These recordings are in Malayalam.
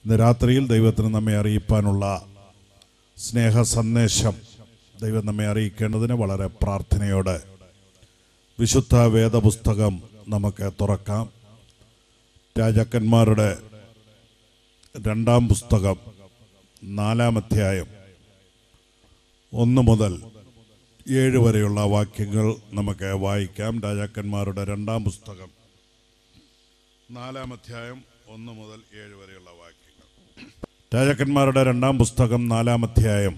ഇന്ന് രാത്രിയിൽ ദൈവത്തിന് നമ്മെ അറിയിപ്പാനുള്ള സ്നേഹ സന്ദേശം ദൈവം നമ്മെ അറിയിക്കേണ്ടതിന് വളരെ പ്രാർത്ഥനയോടെ വിശുദ്ധ വേദപുസ്തകം നമുക്ക് തുറക്കാം രാജാക്കന്മാരുടെ രണ്ടാം പുസ്തകം നാലാം അധ്യായം ഒന്ന് മുതൽ ഏഴ് വരെയുള്ള വാക്യങ്ങൾ നമുക്ക് വായിക്കാം രാജാക്കന്മാരുടെ രണ്ടാം പുസ്തകം നാലാം അധ്യായം ഒന്ന് മുതൽ ഏഴ് വരെയുള്ള വാക്യങ്ങൾ രാജാക്കന്മാരുടെ രണ്ടാം പുസ്തകം നാലാം അധ്യായം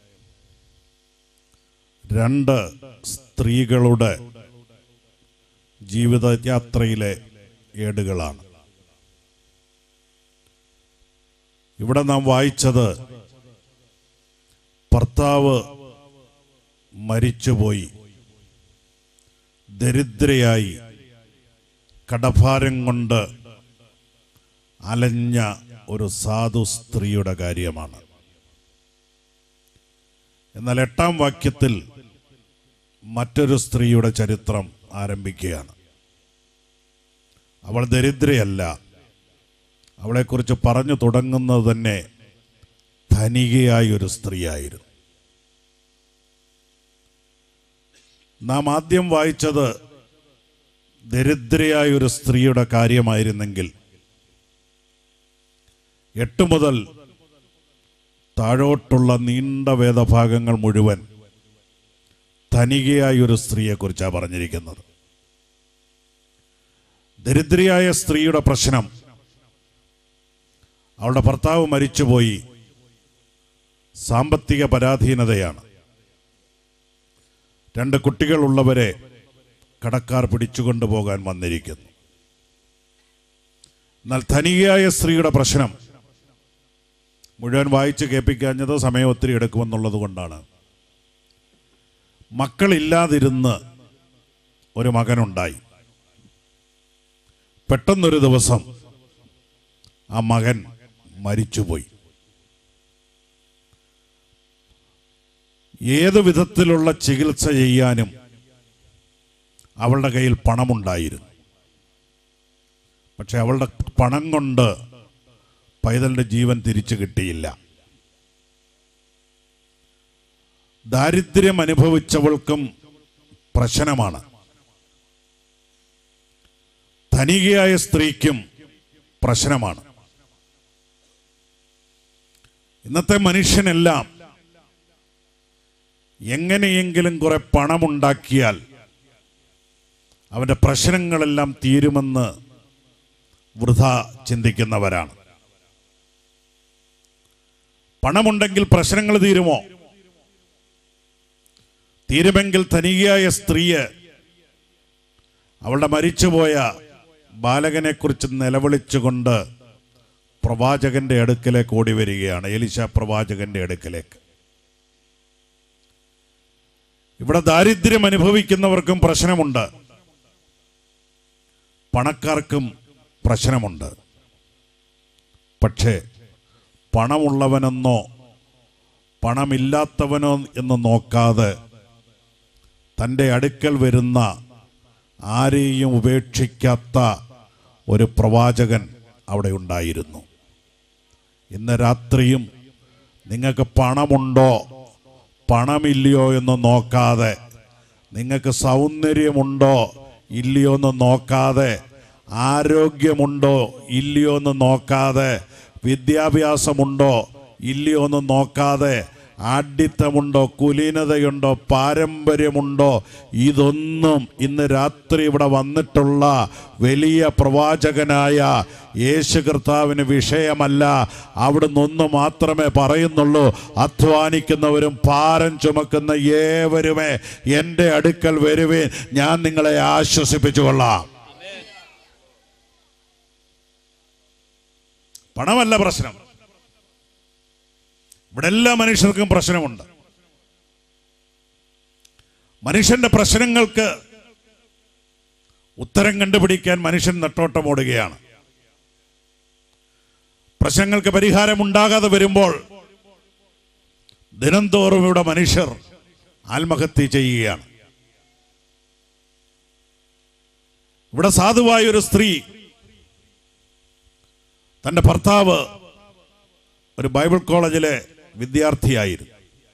രണ്ട് സ്ത്രീകളുടെ ജീവിതയാത്രയിലെ ഏടുകളാണ് ഇവിടെ നാം വായിച്ചത് ഭർത്താവ് മരിച്ചുപോയി ദരിദ്രയായി കടഭാരം കൊണ്ട് അലഞ്ഞ ഒരു സാധു സ്ത്രീയുടെ കാര്യമാണ് എന്നാൽ എട്ടാം വാക്യത്തിൽ മറ്റൊരു സ്ത്രീയുടെ ചരിത്രം ആരംഭിക്കുകയാണ് അവൾ ദരിദ്രയല്ല അവളെക്കുറിച്ച് പറഞ്ഞു തുടങ്ങുന്നത് തന്നെ ധനികയായ ഒരു സ്ത്രീയായിരുന്നു നാം ആദ്യം വായിച്ചത് ദരിദ്രയായ ഒരു സ്ത്രീയുടെ കാര്യമായിരുന്നെങ്കിൽ എട്ട് മുതൽ താഴോട്ടുള്ള നീണ്ട വേദഭാഗങ്ങൾ മുഴുവൻ ധനികയായ ഒരു സ്ത്രീയെക്കുറിച്ചാണ് പറഞ്ഞിരിക്കുന്നത് ദരിദ്രയായ സ്ത്രീയുടെ പ്രശ്നം അവളുടെ ഭർത്താവ് മരിച്ചുപോയി സാമ്പത്തിക പരാധീനതയാണ് രണ്ട് കുട്ടികളുള്ളവരെ കടക്കാർ പിടിച്ചുകൊണ്ടു പോകാൻ വന്നിരിക്കുന്നു എന്നാൽ ധനികയായ സ്ത്രീയുടെ പ്രശ്നം മുഴുവൻ വായിച്ച് കേൾപ്പിക്കാഞ്ഞത് സമയം ഒത്തിരി എടുക്കുമെന്നുള്ളത് കൊണ്ടാണ് മക്കളില്ലാതിരുന്ന് ഒരു മകനുണ്ടായി പെട്ടെന്നൊരു ദിവസം ആ മകൻ മരിച്ചുപോയി ഏത് വിധത്തിലുള്ള ചികിത്സ ചെയ്യാനും അവളുടെ കയ്യിൽ പണമുണ്ടായിരുന്നു പക്ഷെ അവളുടെ പണം കൊണ്ട് പൈതലിന്റെ ജീവൻ തിരിച്ചു കിട്ടിയില്ല ദാരിദ്ര്യം അനുഭവിച്ചവൾക്കും പ്രശ്നമാണ് ധനികയായ സ്ത്രീക്കും പ്രശ്നമാണ് ഇന്നത്തെ മനുഷ്യനെല്ലാം എങ്ങനെയെങ്കിലും കുറെ പണമുണ്ടാക്കിയാൽ അവന്റെ പ്രശ്നങ്ങളെല്ലാം തീരുമെന്ന് വൃഥ ചിന്തിക്കുന്നവരാണ് പണമുണ്ടെങ്കിൽ പ്രശ്നങ്ങൾ തീരുമോ തീരുമെങ്കിൽ ധനികയായ സ്ത്രീയെ അവളുടെ മരിച്ചുപോയ ബാലകനെ കുറിച്ച് നിലവിളിച്ചുകൊണ്ട് പ്രവാചകന്റെ അടുക്കലേക്ക് ഓടി വരികയാണ് എലിശ പ്രവാചകന്റെ അടുക്കലേക്ക് ഇവിടെ ദാരിദ്ര്യം അനുഭവിക്കുന്നവർക്കും പ്രശ്നമുണ്ട് പണക്കാർക്കും പ്രശ്നമുണ്ട് പക്ഷേ പണമുള്ളവനെന്നോ പണമില്ലാത്തവനോ എന്ന് നോക്കാതെ തൻ്റെ അടുക്കൽ വരുന്ന ആരെയും ഉപേക്ഷിക്കാത്ത ഒരു പ്രവാചകൻ അവിടെ ഉണ്ടായിരുന്നു ഇന്ന് രാത്രിയും നിങ്ങൾക്ക് പണമുണ്ടോ പണമില്ലയോ എന്ന് നോക്കാതെ നിങ്ങൾക്ക് സൗന്ദര്യമുണ്ടോ ഇല്ലയോ എന്ന് നോക്കാതെ ആരോഗ്യമുണ്ടോ ഇല്ലയോ എന്ന് നോക്കാതെ വിദ്യാഭ്യാസമുണ്ടോ ഇല്ലയോ എന്ന് നോക്കാതെ ആഢ്യത്വമുണ്ടോ കുലീനതയുണ്ടോ പാരമ്പര്യമുണ്ടോ ഇതൊന്നും ഇന്ന് രാത്രി ഇവിടെ വന്നിട്ടുള്ള വലിയ പ്രവാചകനായ യേശു കർത്താവിന് വിഷയമല്ല അവിടുന്ന് ഒന്ന് മാത്രമേ പറയുന്നുള്ളൂ അധ്വാനിക്കുന്നവരും ഭാരം ചുമക്കുന്ന ഏവരുമേ എൻ്റെ അടുക്കൽ വരുവേൻ ഞാൻ നിങ്ങളെ ആശ്വസിപ്പിച്ചു കൊള്ളാം പണമല്ല പ്രശ്നം ഇവിടെ എല്ലാ മനുഷ്യർക്കും പ്രശ്നമുണ്ട് മനുഷ്യന്റെ പ്രശ്നങ്ങൾക്ക് ഉത്തരം കണ്ടുപിടിക്കാൻ മനുഷ്യൻ നെട്ടോട്ടമോടുകയാണ് പ്രശ്നങ്ങൾക്ക് പരിഹാരം ഉണ്ടാകാതെ വരുമ്പോൾ ദിനംതോറും ഇവിടെ മനുഷ്യർ ആത്മഹത്യ ചെയ്യുകയാണ് ഇവിടെ സാധുവായ ഒരു സ്ത്രീ തൻ്റെ ഭർത്താവ് ഒരു ബൈബിൾ കോളേജിലെ വിദ്യാർത്ഥിയായിരുന്നു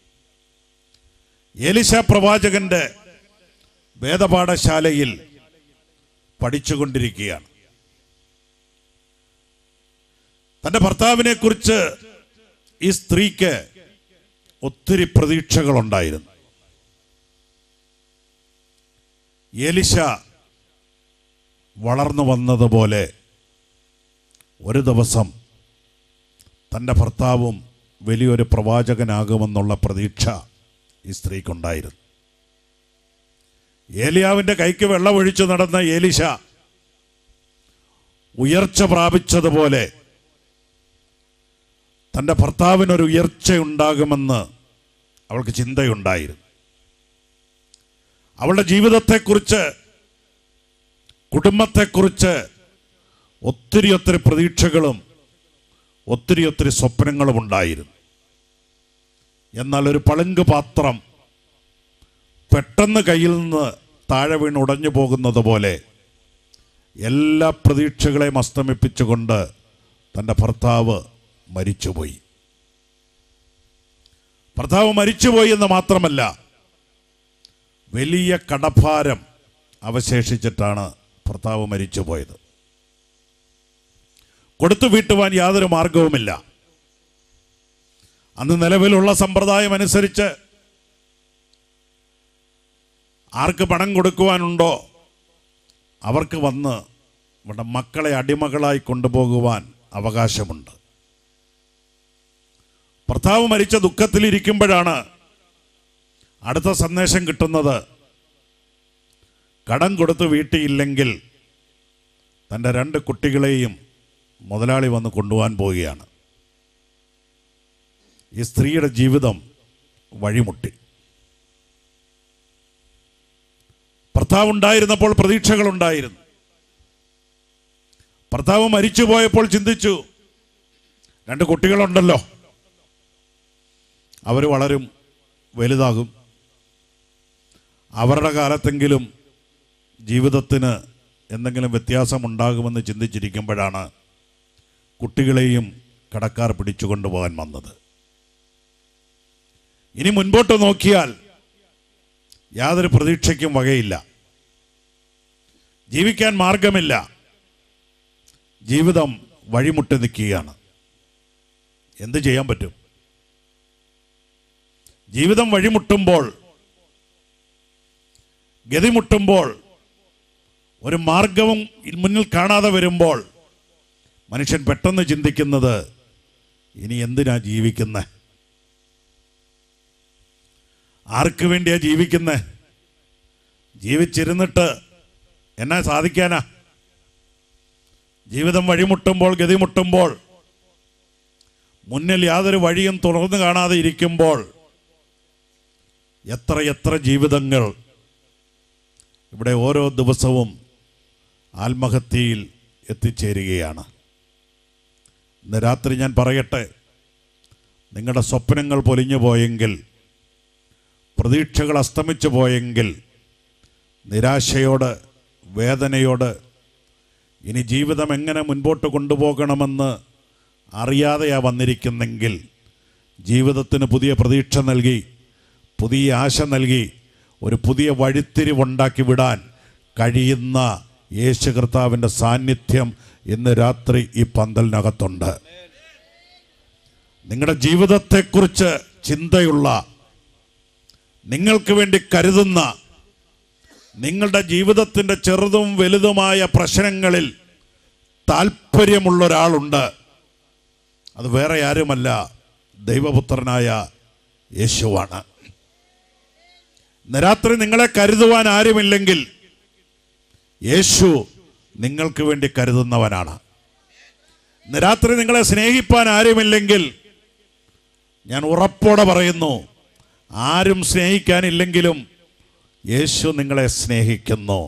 എലിശ പ്രവാചകന്റെ വേദപാഠശാലയിൽ പഠിച്ചുകൊണ്ടിരിക്കുകയാണ് തന്റെ ഭർത്താവിനെ കുറിച്ച് ഈ സ്ത്രീക്ക് ഒത്തിരി പ്രതീക്ഷകളുണ്ടായിരുന്നു എലിശ വളർന്നു വന്നതുപോലെ ഒരു ദിവസം തൻ്റെ ഭർത്താവും വലിയൊരു പ്രവാചകനാകുമെന്നുള്ള പ്രതീക്ഷ ഈ സ്ത്രീക്കുണ്ടായിരുന്നു ഏലിയാവിൻ്റെ കൈക്ക് വെള്ളമൊഴിച്ചു നടന്ന ഏലിശ ഉയർച്ച പ്രാപിച്ചതുപോലെ തൻ്റെ ഭർത്താവിനൊരു ഉയർച്ചയുണ്ടാകുമെന്ന് അവൾക്ക് ചിന്തയുണ്ടായിരുന്നു അവളുടെ ജീവിതത്തെക്കുറിച്ച് കുടുംബത്തെക്കുറിച്ച് ഒത്തിരി ഒത്തിരി പ്രതീക്ഷകളും ഒത്തിരി ഒത്തിരി സ്വപ്നങ്ങളും ഉണ്ടായിരുന്നു എന്നാൽ ഒരു പളുങ്ക് പാത്രം പെട്ടെന്ന് കയ്യിൽ നിന്ന് താഴെ വീണ് ഉടഞ്ഞു പോകുന്നത് പോലെ എല്ലാ പ്രതീക്ഷകളെയും അസ്തമിപ്പിച്ചുകൊണ്ട് തൻ്റെ ഭർത്താവ് മരിച്ചുപോയി ഭർത്താവ് മരിച്ചുപോയി എന്ന് മാത്രമല്ല വലിയ കടഭാരം അവശേഷിച്ചിട്ടാണ് ഭർത്താവ് മരിച്ചുപോയത് കൊടുത്തു വീട്ടുവാൻ യാതൊരു മാർഗവുമില്ല അന്ന് നിലവിലുള്ള സമ്പ്രദായം അനുസരിച്ച് ആർക്ക് പണം കൊടുക്കുവാനുണ്ടോ അവർക്ക് വന്ന് ഇവിടെ മക്കളെ അടിമകളായി കൊണ്ടുപോകുവാൻ അവകാശമുണ്ട് ഭർത്താവ് മരിച്ച ദുഃഖത്തിലിരിക്കുമ്പോഴാണ് അടുത്ത സന്ദേശം കിട്ടുന്നത് കടം കൊടുത്ത് വീട്ടിയില്ലെങ്കിൽ തൻ്റെ രണ്ട് കുട്ടികളെയും മുതലാളി വന്ന് കൊണ്ടുപോകാൻ പോവുകയാണ് ഈ സ്ത്രീയുടെ ജീവിതം വഴിമുട്ടി ഭർത്താവ് ഉണ്ടായിരുന്നപ്പോൾ പ്രതീക്ഷകളുണ്ടായിരുന്നു ഭർത്താവ് മരിച്ചു പോയപ്പോൾ ചിന്തിച്ചു രണ്ട് കുട്ടികളുണ്ടല്ലോ അവർ വളരും വലുതാകും അവരുടെ കാലത്തെങ്കിലും ജീവിതത്തിന് എന്തെങ്കിലും വ്യത്യാസമുണ്ടാകുമെന്ന് ചിന്തിച്ചിരിക്കുമ്പോഴാണ് കുട്ടികളെയും കടക്കാർ പിടിച്ചു കൊണ്ടുപോകാൻ വന്നത് ഇനി മുൻപോട്ട് നോക്കിയാൽ യാതൊരു പ്രതീക്ഷയ്ക്കും വകയില്ല ജീവിക്കാൻ മാർഗമില്ല ജീവിതം വഴിമുട്ടി നിൽക്കുകയാണ് എന്ത് ചെയ്യാൻ പറ്റും ജീവിതം വഴിമുട്ടുമ്പോൾ ഗതിമുട്ടുമ്പോൾ ഒരു മാർഗവും മുന്നിൽ കാണാതെ വരുമ്പോൾ മനുഷ്യൻ പെട്ടെന്ന് ചിന്തിക്കുന്നത് ഇനി എന്തിനാ ജീവിക്കുന്നത് ആർക്ക് വേണ്ടിയാ ജീവിക്കുന്നത് ജീവിച്ചിരുന്നിട്ട് എന്നാ സാധിക്കാനാ ജീവിതം വഴിമുട്ടുമ്പോൾ ഗതിമുട്ടുമ്പോൾ മുന്നിൽ യാതൊരു വഴിയും തുറന്നു കാണാതെ ഇരിക്കുമ്പോൾ എത്ര എത്ര ജീവിതങ്ങൾ ഇവിടെ ഓരോ ദിവസവും ആത്മഹത്യയിൽ എത്തിച്ചേരുകയാണ് ഇന്ന് രാത്രി ഞാൻ പറയട്ടെ നിങ്ങളുടെ സ്വപ്നങ്ങൾ പൊലിഞ്ഞു പോയെങ്കിൽ പ്രതീക്ഷകൾ അസ്തമിച്ചു പോയെങ്കിൽ നിരാശയോട് വേദനയോട് ഇനി ജീവിതം എങ്ങനെ മുൻപോട്ട് കൊണ്ടുപോകണമെന്ന് അറിയാതെയാ വന്നിരിക്കുന്നെങ്കിൽ ജീവിതത്തിന് പുതിയ പ്രതീക്ഷ നൽകി പുതിയ ആശ നൽകി ഒരു പുതിയ വഴിത്തിരിവുണ്ടാക്കി വിടാൻ കഴിയുന്ന യേശു കർത്താവിൻ്റെ സാന്നിധ്യം ഇന്ന് രാത്രി ഈ പന്തലിനകത്തുണ്ട് നിങ്ങളുടെ ജീവിതത്തെക്കുറിച്ച് ചിന്തയുള്ള നിങ്ങൾക്ക് വേണ്ടി കരുതുന്ന നിങ്ങളുടെ ജീവിതത്തിൻ്റെ ചെറുതും വലുതുമായ പ്രശ്നങ്ങളിൽ താല്പര്യമുള്ള ഒരാളുണ്ട് അത് വേറെ ആരുമല്ല ദൈവപുത്രനായ യേശുവാണ് ഇന്ന് രാത്രി നിങ്ങളെ കരുതുവാൻ ആരുമില്ലെങ്കിൽ യേശു നിങ്ങൾക്ക് വേണ്ടി കരുതുന്നവനാണ് ഇന്ന് രാത്രി നിങ്ങളെ സ്നേഹിപ്പാൻ ആരുമില്ലെങ്കിൽ ഞാൻ ഉറപ്പോടെ പറയുന്നു ആരും സ്നേഹിക്കാനില്ലെങ്കിലും യേശു നിങ്ങളെ സ്നേഹിക്കുന്നു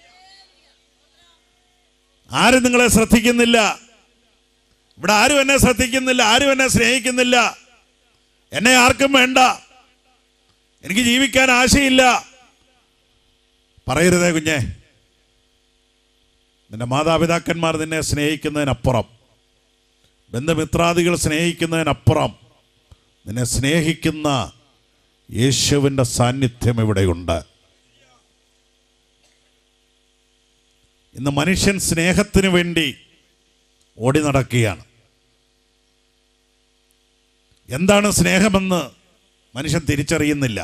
ആരും നിങ്ങളെ ശ്രദ്ധിക്കുന്നില്ല ഇവിടെ ആരും എന്നെ ശ്രദ്ധിക്കുന്നില്ല ആരും എന്നെ സ്നേഹിക്കുന്നില്ല എന്നെ ആർക്കും വേണ്ട എനിക്ക് ജീവിക്കാൻ ആശയില്ല പറയരുതേ കുഞ്ഞെ നിന്റെ മാതാപിതാക്കന്മാർ നിന്നെ സ്നേഹിക്കുന്നതിനപ്പുറം ബന്ധുമിത്രാദികൾ സ്നേഹിക്കുന്നതിനപ്പുറം നിന്നെ സ്നേഹിക്കുന്ന യേശുവിൻ്റെ സാന്നിധ്യം ഇവിടെയുണ്ട് ഇന്ന് മനുഷ്യൻ സ്നേഹത്തിന് വേണ്ടി ഓടി നടക്കുകയാണ് എന്താണ് സ്നേഹമെന്ന് മനുഷ്യൻ തിരിച്ചറിയുന്നില്ല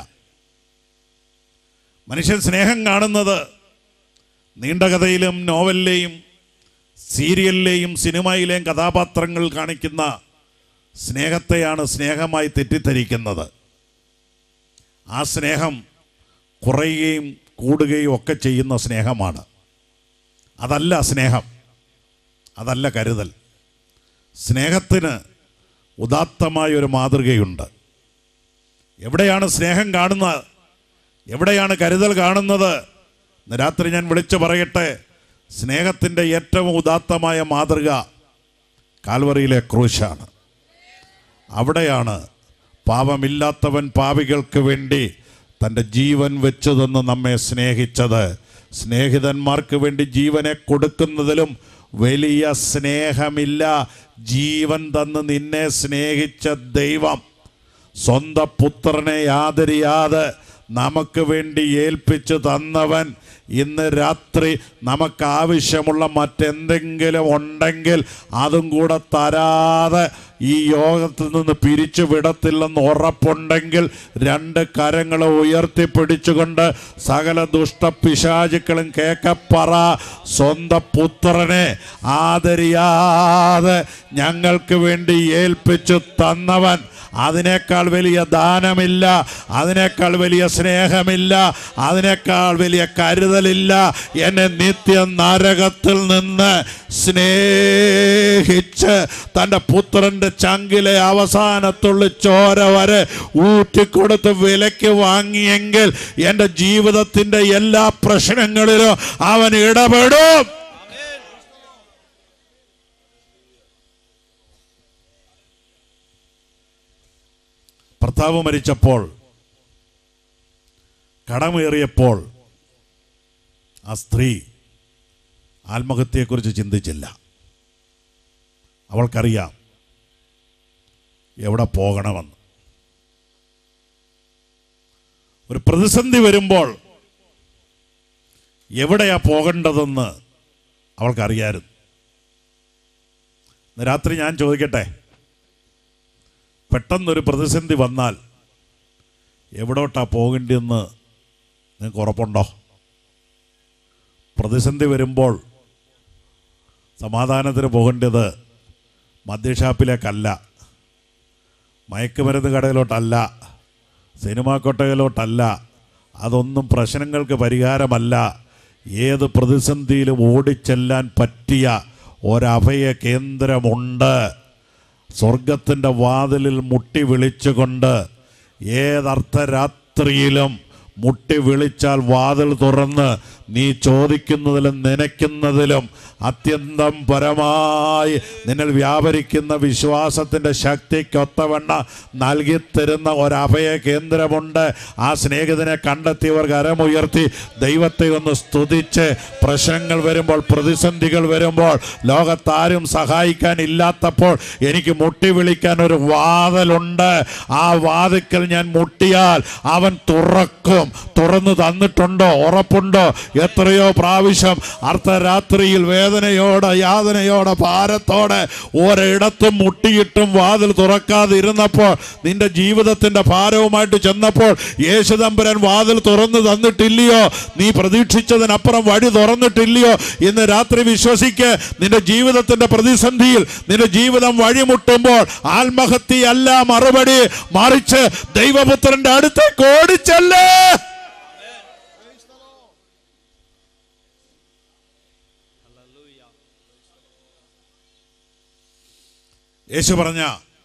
മനുഷ്യൻ സ്നേഹം കാണുന്നത് നീണ്ട കഥയിലും നോവലിലെയും സീരിയലിലെയും സിനിമയിലെയും കഥാപാത്രങ്ങൾ കാണിക്കുന്ന സ്നേഹത്തെയാണ് സ്നേഹമായി തെറ്റിദ്ധരിക്കുന്നത് ആ സ്നേഹം കുറയുകയും കൂടുകയും ഒക്കെ ചെയ്യുന്ന സ്നേഹമാണ് അതല്ല സ്നേഹം അതല്ല കരുതൽ സ്നേഹത്തിന് ഉദാത്തമായ ഒരു മാതൃകയുണ്ട് എവിടെയാണ് സ്നേഹം കാണുന്നത് എവിടെയാണ് കരുതൽ കാണുന്നത് ഇന്ന് രാത്രി ഞാൻ വിളിച്ചു പറയട്ടെ സ്നേഹത്തിൻ്റെ ഏറ്റവും ഉദാത്തമായ മാതൃക കാൽവറിയിലെ ക്രൂശാണ് അവിടെയാണ് പാപമില്ലാത്തവൻ പാപികൾക്ക് വേണ്ടി തൻ്റെ ജീവൻ വെച്ചു തന്ന് നമ്മെ സ്നേഹിച്ചത് സ്നേഹിതന്മാർക്ക് വേണ്ടി ജീവനെ കൊടുക്കുന്നതിലും വലിയ സ്നേഹമില്ല ജീവൻ തന്ന് നിന്നെ സ്നേഹിച്ച ദൈവം സ്വന്തം പുത്രനെ യാതൊരിയാതെ നമുക്ക് വേണ്ടി ഏൽപ്പിച്ചു തന്നവൻ ഇന്ന് രാത്രി നമുക്ക് ആവശ്യമുള്ള മറ്റെന്തെങ്കിലും ഉണ്ടെങ്കിൽ അതും കൂടെ തരാതെ ഈ യോഗത്തിൽ നിന്ന് പിരിച്ചു വിടത്തില്ലെന്ന് ഉറപ്പുണ്ടെങ്കിൽ രണ്ട് കരങ്ങൾ ഉയർത്തിപ്പിടിച്ചുകൊണ്ട് സകല ദുഷ്ടപിശാചുക്കളും കേക്കപ്പറ സ്വന്തം പുത്രനെ ആദരിയാതെ ഞങ്ങൾക്ക് വേണ്ടി ഏൽപ്പിച്ചു തന്നവൻ അതിനേക്കാൾ വലിയ ദാനമില്ല അതിനേക്കാൾ വലിയ സ്നേഹമില്ല അതിനേക്കാൾ വലിയ കരുതലില്ല എന്നെ നിത്യ നരകത്തിൽ നിന്ന് സ്നേഹിച്ച് തൻ്റെ പുത്രൻ്റെ ചങ്കിലെ അവസാനത്തുള്ള ചോര വരെ ഊറ്റിക്കൊടുത്ത് വിലയ്ക്ക് വാങ്ങിയെങ്കിൽ എൻ്റെ ജീവിതത്തിൻ്റെ എല്ലാ പ്രശ്നങ്ങളിലും അവൻ ഇടപെടും ഭർത്താവ് മരിച്ചപ്പോൾ കടമേറിയപ്പോൾ ആ സ്ത്രീ ആത്മഹത്യയെക്കുറിച്ച് ചിന്തിച്ചില്ല അവൾക്കറിയാം എവിടെ പോകണമെന്ന് ഒരു പ്രതിസന്ധി വരുമ്പോൾ എവിടെയാ പോകേണ്ടതെന്ന് അവൾക്കറിയായിരുന്നു ഇന്ന് രാത്രി ഞാൻ ചോദിക്കട്ടെ പെട്ടെന്നൊരു പ്രതിസന്ധി വന്നാൽ എവിടോട്ടാ പോകേണ്ടതെന്ന് നിങ്ങൾക്ക് ഉറപ്പുണ്ടോ പ്രതിസന്ധി വരുമ്പോൾ സമാധാനത്തിന് പോകേണ്ടത് മദ്യഷാപ്പിലേക്കല്ല മയക്കുമരുന്ന് കടയിലോട്ടല്ല സിനിമാ കൊട്ടയിലോട്ടല്ല അതൊന്നും പ്രശ്നങ്ങൾക്ക് പരിഹാരമല്ല ഏത് പ്രതിസന്ധിയിലും ഓടിച്ചെല്ലാൻ പറ്റിയ ഒരഭയ കേന്ദ്രമുണ്ട് സ്വർഗത്തിൻ്റെ വാതിലിൽ മുട്ടി വിളിച്ചുകൊണ്ട് ഏതർത്ഥരാത്രിയിലും മുട്ടി വിളിച്ചാൽ വാതിൽ തുറന്ന് നീ ചോദിക്കുന്നതിലും നനയ്ക്കുന്നതിലും അത്യന്തം പരമായി നിന്നിൽ വ്യാപരിക്കുന്ന വിശ്വാസത്തിൻ്റെ ശക്തിക്കൊത്തവണ്ണ നൽകിത്തരുന്ന ഒരഭയ കേന്ദ്രമുണ്ട് ആ സ്നേഹിതനെ കണ്ടെത്തിയവർ കരമുയർത്തി ദൈവത്തെ ഒന്ന് സ്തുതിച്ച് പ്രശ്നങ്ങൾ വരുമ്പോൾ പ്രതിസന്ധികൾ വരുമ്പോൾ ലോകത്താരും സഹായിക്കാൻ ഇല്ലാത്തപ്പോൾ എനിക്ക് മുട്ടി വിളിക്കാൻ ഒരു വാതിലുണ്ട് ആ വാതിക്കൽ ഞാൻ മുട്ടിയാൽ അവൻ തുറക്കും തുറന്നു തന്നിട്ടുണ്ടോ ഉറപ്പുണ്ടോ എത്രയോ പ്രാവശ്യം അർദ്ധരാത്രിയിൽ വേദനയോടെ യാതനയോടെ ഭാരത്തോടെ ഒരിടത്തും മുട്ടിയിട്ടും വാതിൽ തുറക്കാതിരുന്നപ്പോൾ നിന്റെ ജീവിതത്തിന്റെ ഭാരവുമായിട്ട് ചെന്നപ്പോൾ യേശുദമ്പരൻ വാതിൽ തുറന്നു തന്നിട്ടില്ലയോ നീ പ്രതീക്ഷിച്ചതിനപ്പുറം വഴി തുറന്നിട്ടില്ലയോ ഇന്ന് രാത്രി വിശ്വസിക്ക് നിന്റെ ജീവിതത്തിന്റെ പ്രതിസന്ധിയിൽ നിന്റെ ജീവിതം വഴിമുട്ടുമ്പോൾ ആത്മഹത്യയല്ല മറുപടി മറിച്ച് ദൈവപുത്രന്റെ അടുത്തേക്ക് ഓടിച്ചല്ലേ യേശു പറഞ്ഞ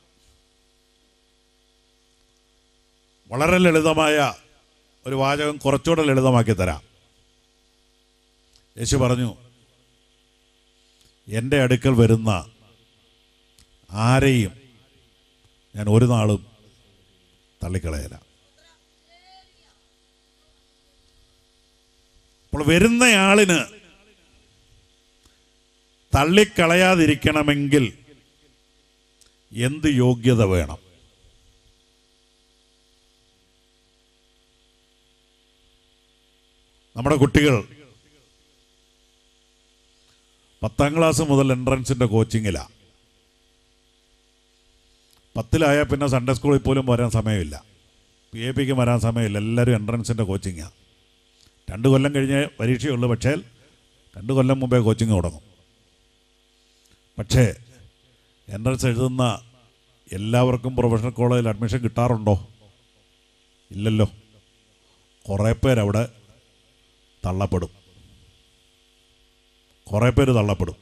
വളരെ ലളിതമായ ഒരു വാചകം കുറച്ചുകൂടെ ലളിതമാക്കി തരാം യേശു പറഞ്ഞു എൻ്റെ അടുക്കൽ വരുന്ന ആരെയും ഞാൻ ഒരു നാളും തള്ളിക്കളയല അപ്പോൾ വരുന്നയാളിന് തള്ളിക്കളയാതിരിക്കണമെങ്കിൽ എന്ത് യോഗ്യത വേണം നമ്മുടെ കുട്ടികൾ പത്താം ക്ലാസ് മുതൽ എൻട്രൻസിൻ്റെ കോച്ചിങ്ങിലാണ് പത്തിലായാൽ പിന്നെ സൺഡേ സ്കൂളിൽ പോലും വരാൻ സമയമില്ല പി എ പിക്ക് വരാൻ സമയമില്ല എല്ലാവരും എൻട്രൻസിൻ്റെ കോച്ചിങ്ങാണ് രണ്ട് കൊല്ലം കഴിഞ്ഞേ പരീക്ഷയുള്ളൂ പക്ഷേ രണ്ട് കൊല്ലം മുമ്പേ കോച്ചിങ് തുടങ്ങും പക്ഷേ എൻട്രൻസ് എഴുതുന്ന എല്ലാവർക്കും പ്രൊഫഷണൽ കോളേജിൽ അഡ്മിഷൻ കിട്ടാറുണ്ടോ ഇല്ലല്ലോ കുറേ പേരവിടെ തള്ളപ്പെടും കുറേ പേര് തള്ളപ്പെടും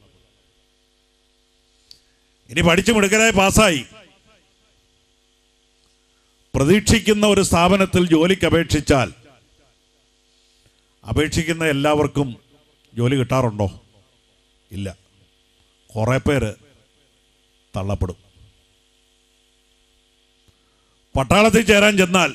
ഇനി പഠിച്ചു മിടുക്കരായി പാസ്സായി പ്രതീക്ഷിക്കുന്ന ഒരു സ്ഥാപനത്തിൽ ജോലിക്ക് അപേക്ഷിച്ചാൽ അപേക്ഷിക്കുന്ന എല്ലാവർക്കും ജോലി കിട്ടാറുണ്ടോ ഇല്ല കുറേ പേര് തള്ളപ്പെടും പട്ടാളത്തിൽ ചേരാൻ ചെന്നാൽ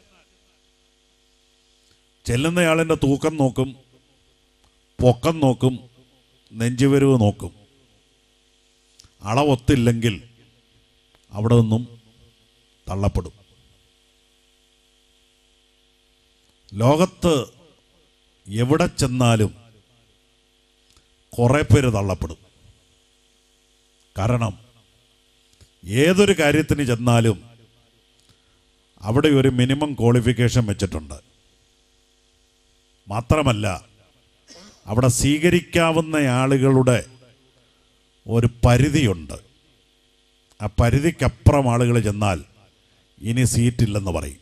ചെല്ലുന്നയാളിൻ്റെ തൂക്കം നോക്കും പൊക്കം നോക്കും നെഞ്ചുവരവ് നോക്കും അളവൊത്തില്ലെങ്കിൽ അവിടെ നിന്നും തള്ളപ്പെടും ലോകത്ത് എവിടെ ചെന്നാലും കുറേ പേര് തള്ളപ്പെടും കാരണം ഏതൊരു കാര്യത്തിന് ചെന്നാലും അവിടെ ഒരു മിനിമം ക്വാളിഫിക്കേഷൻ വെച്ചിട്ടുണ്ട് മാത്രമല്ല അവിടെ സ്വീകരിക്കാവുന്ന ആളുകളുടെ ഒരു പരിധിയുണ്ട് ആ പരിധിക്കപ്പുറം ആളുകൾ ചെന്നാൽ ഇനി സീറ്റില്ലെന്ന് പറയും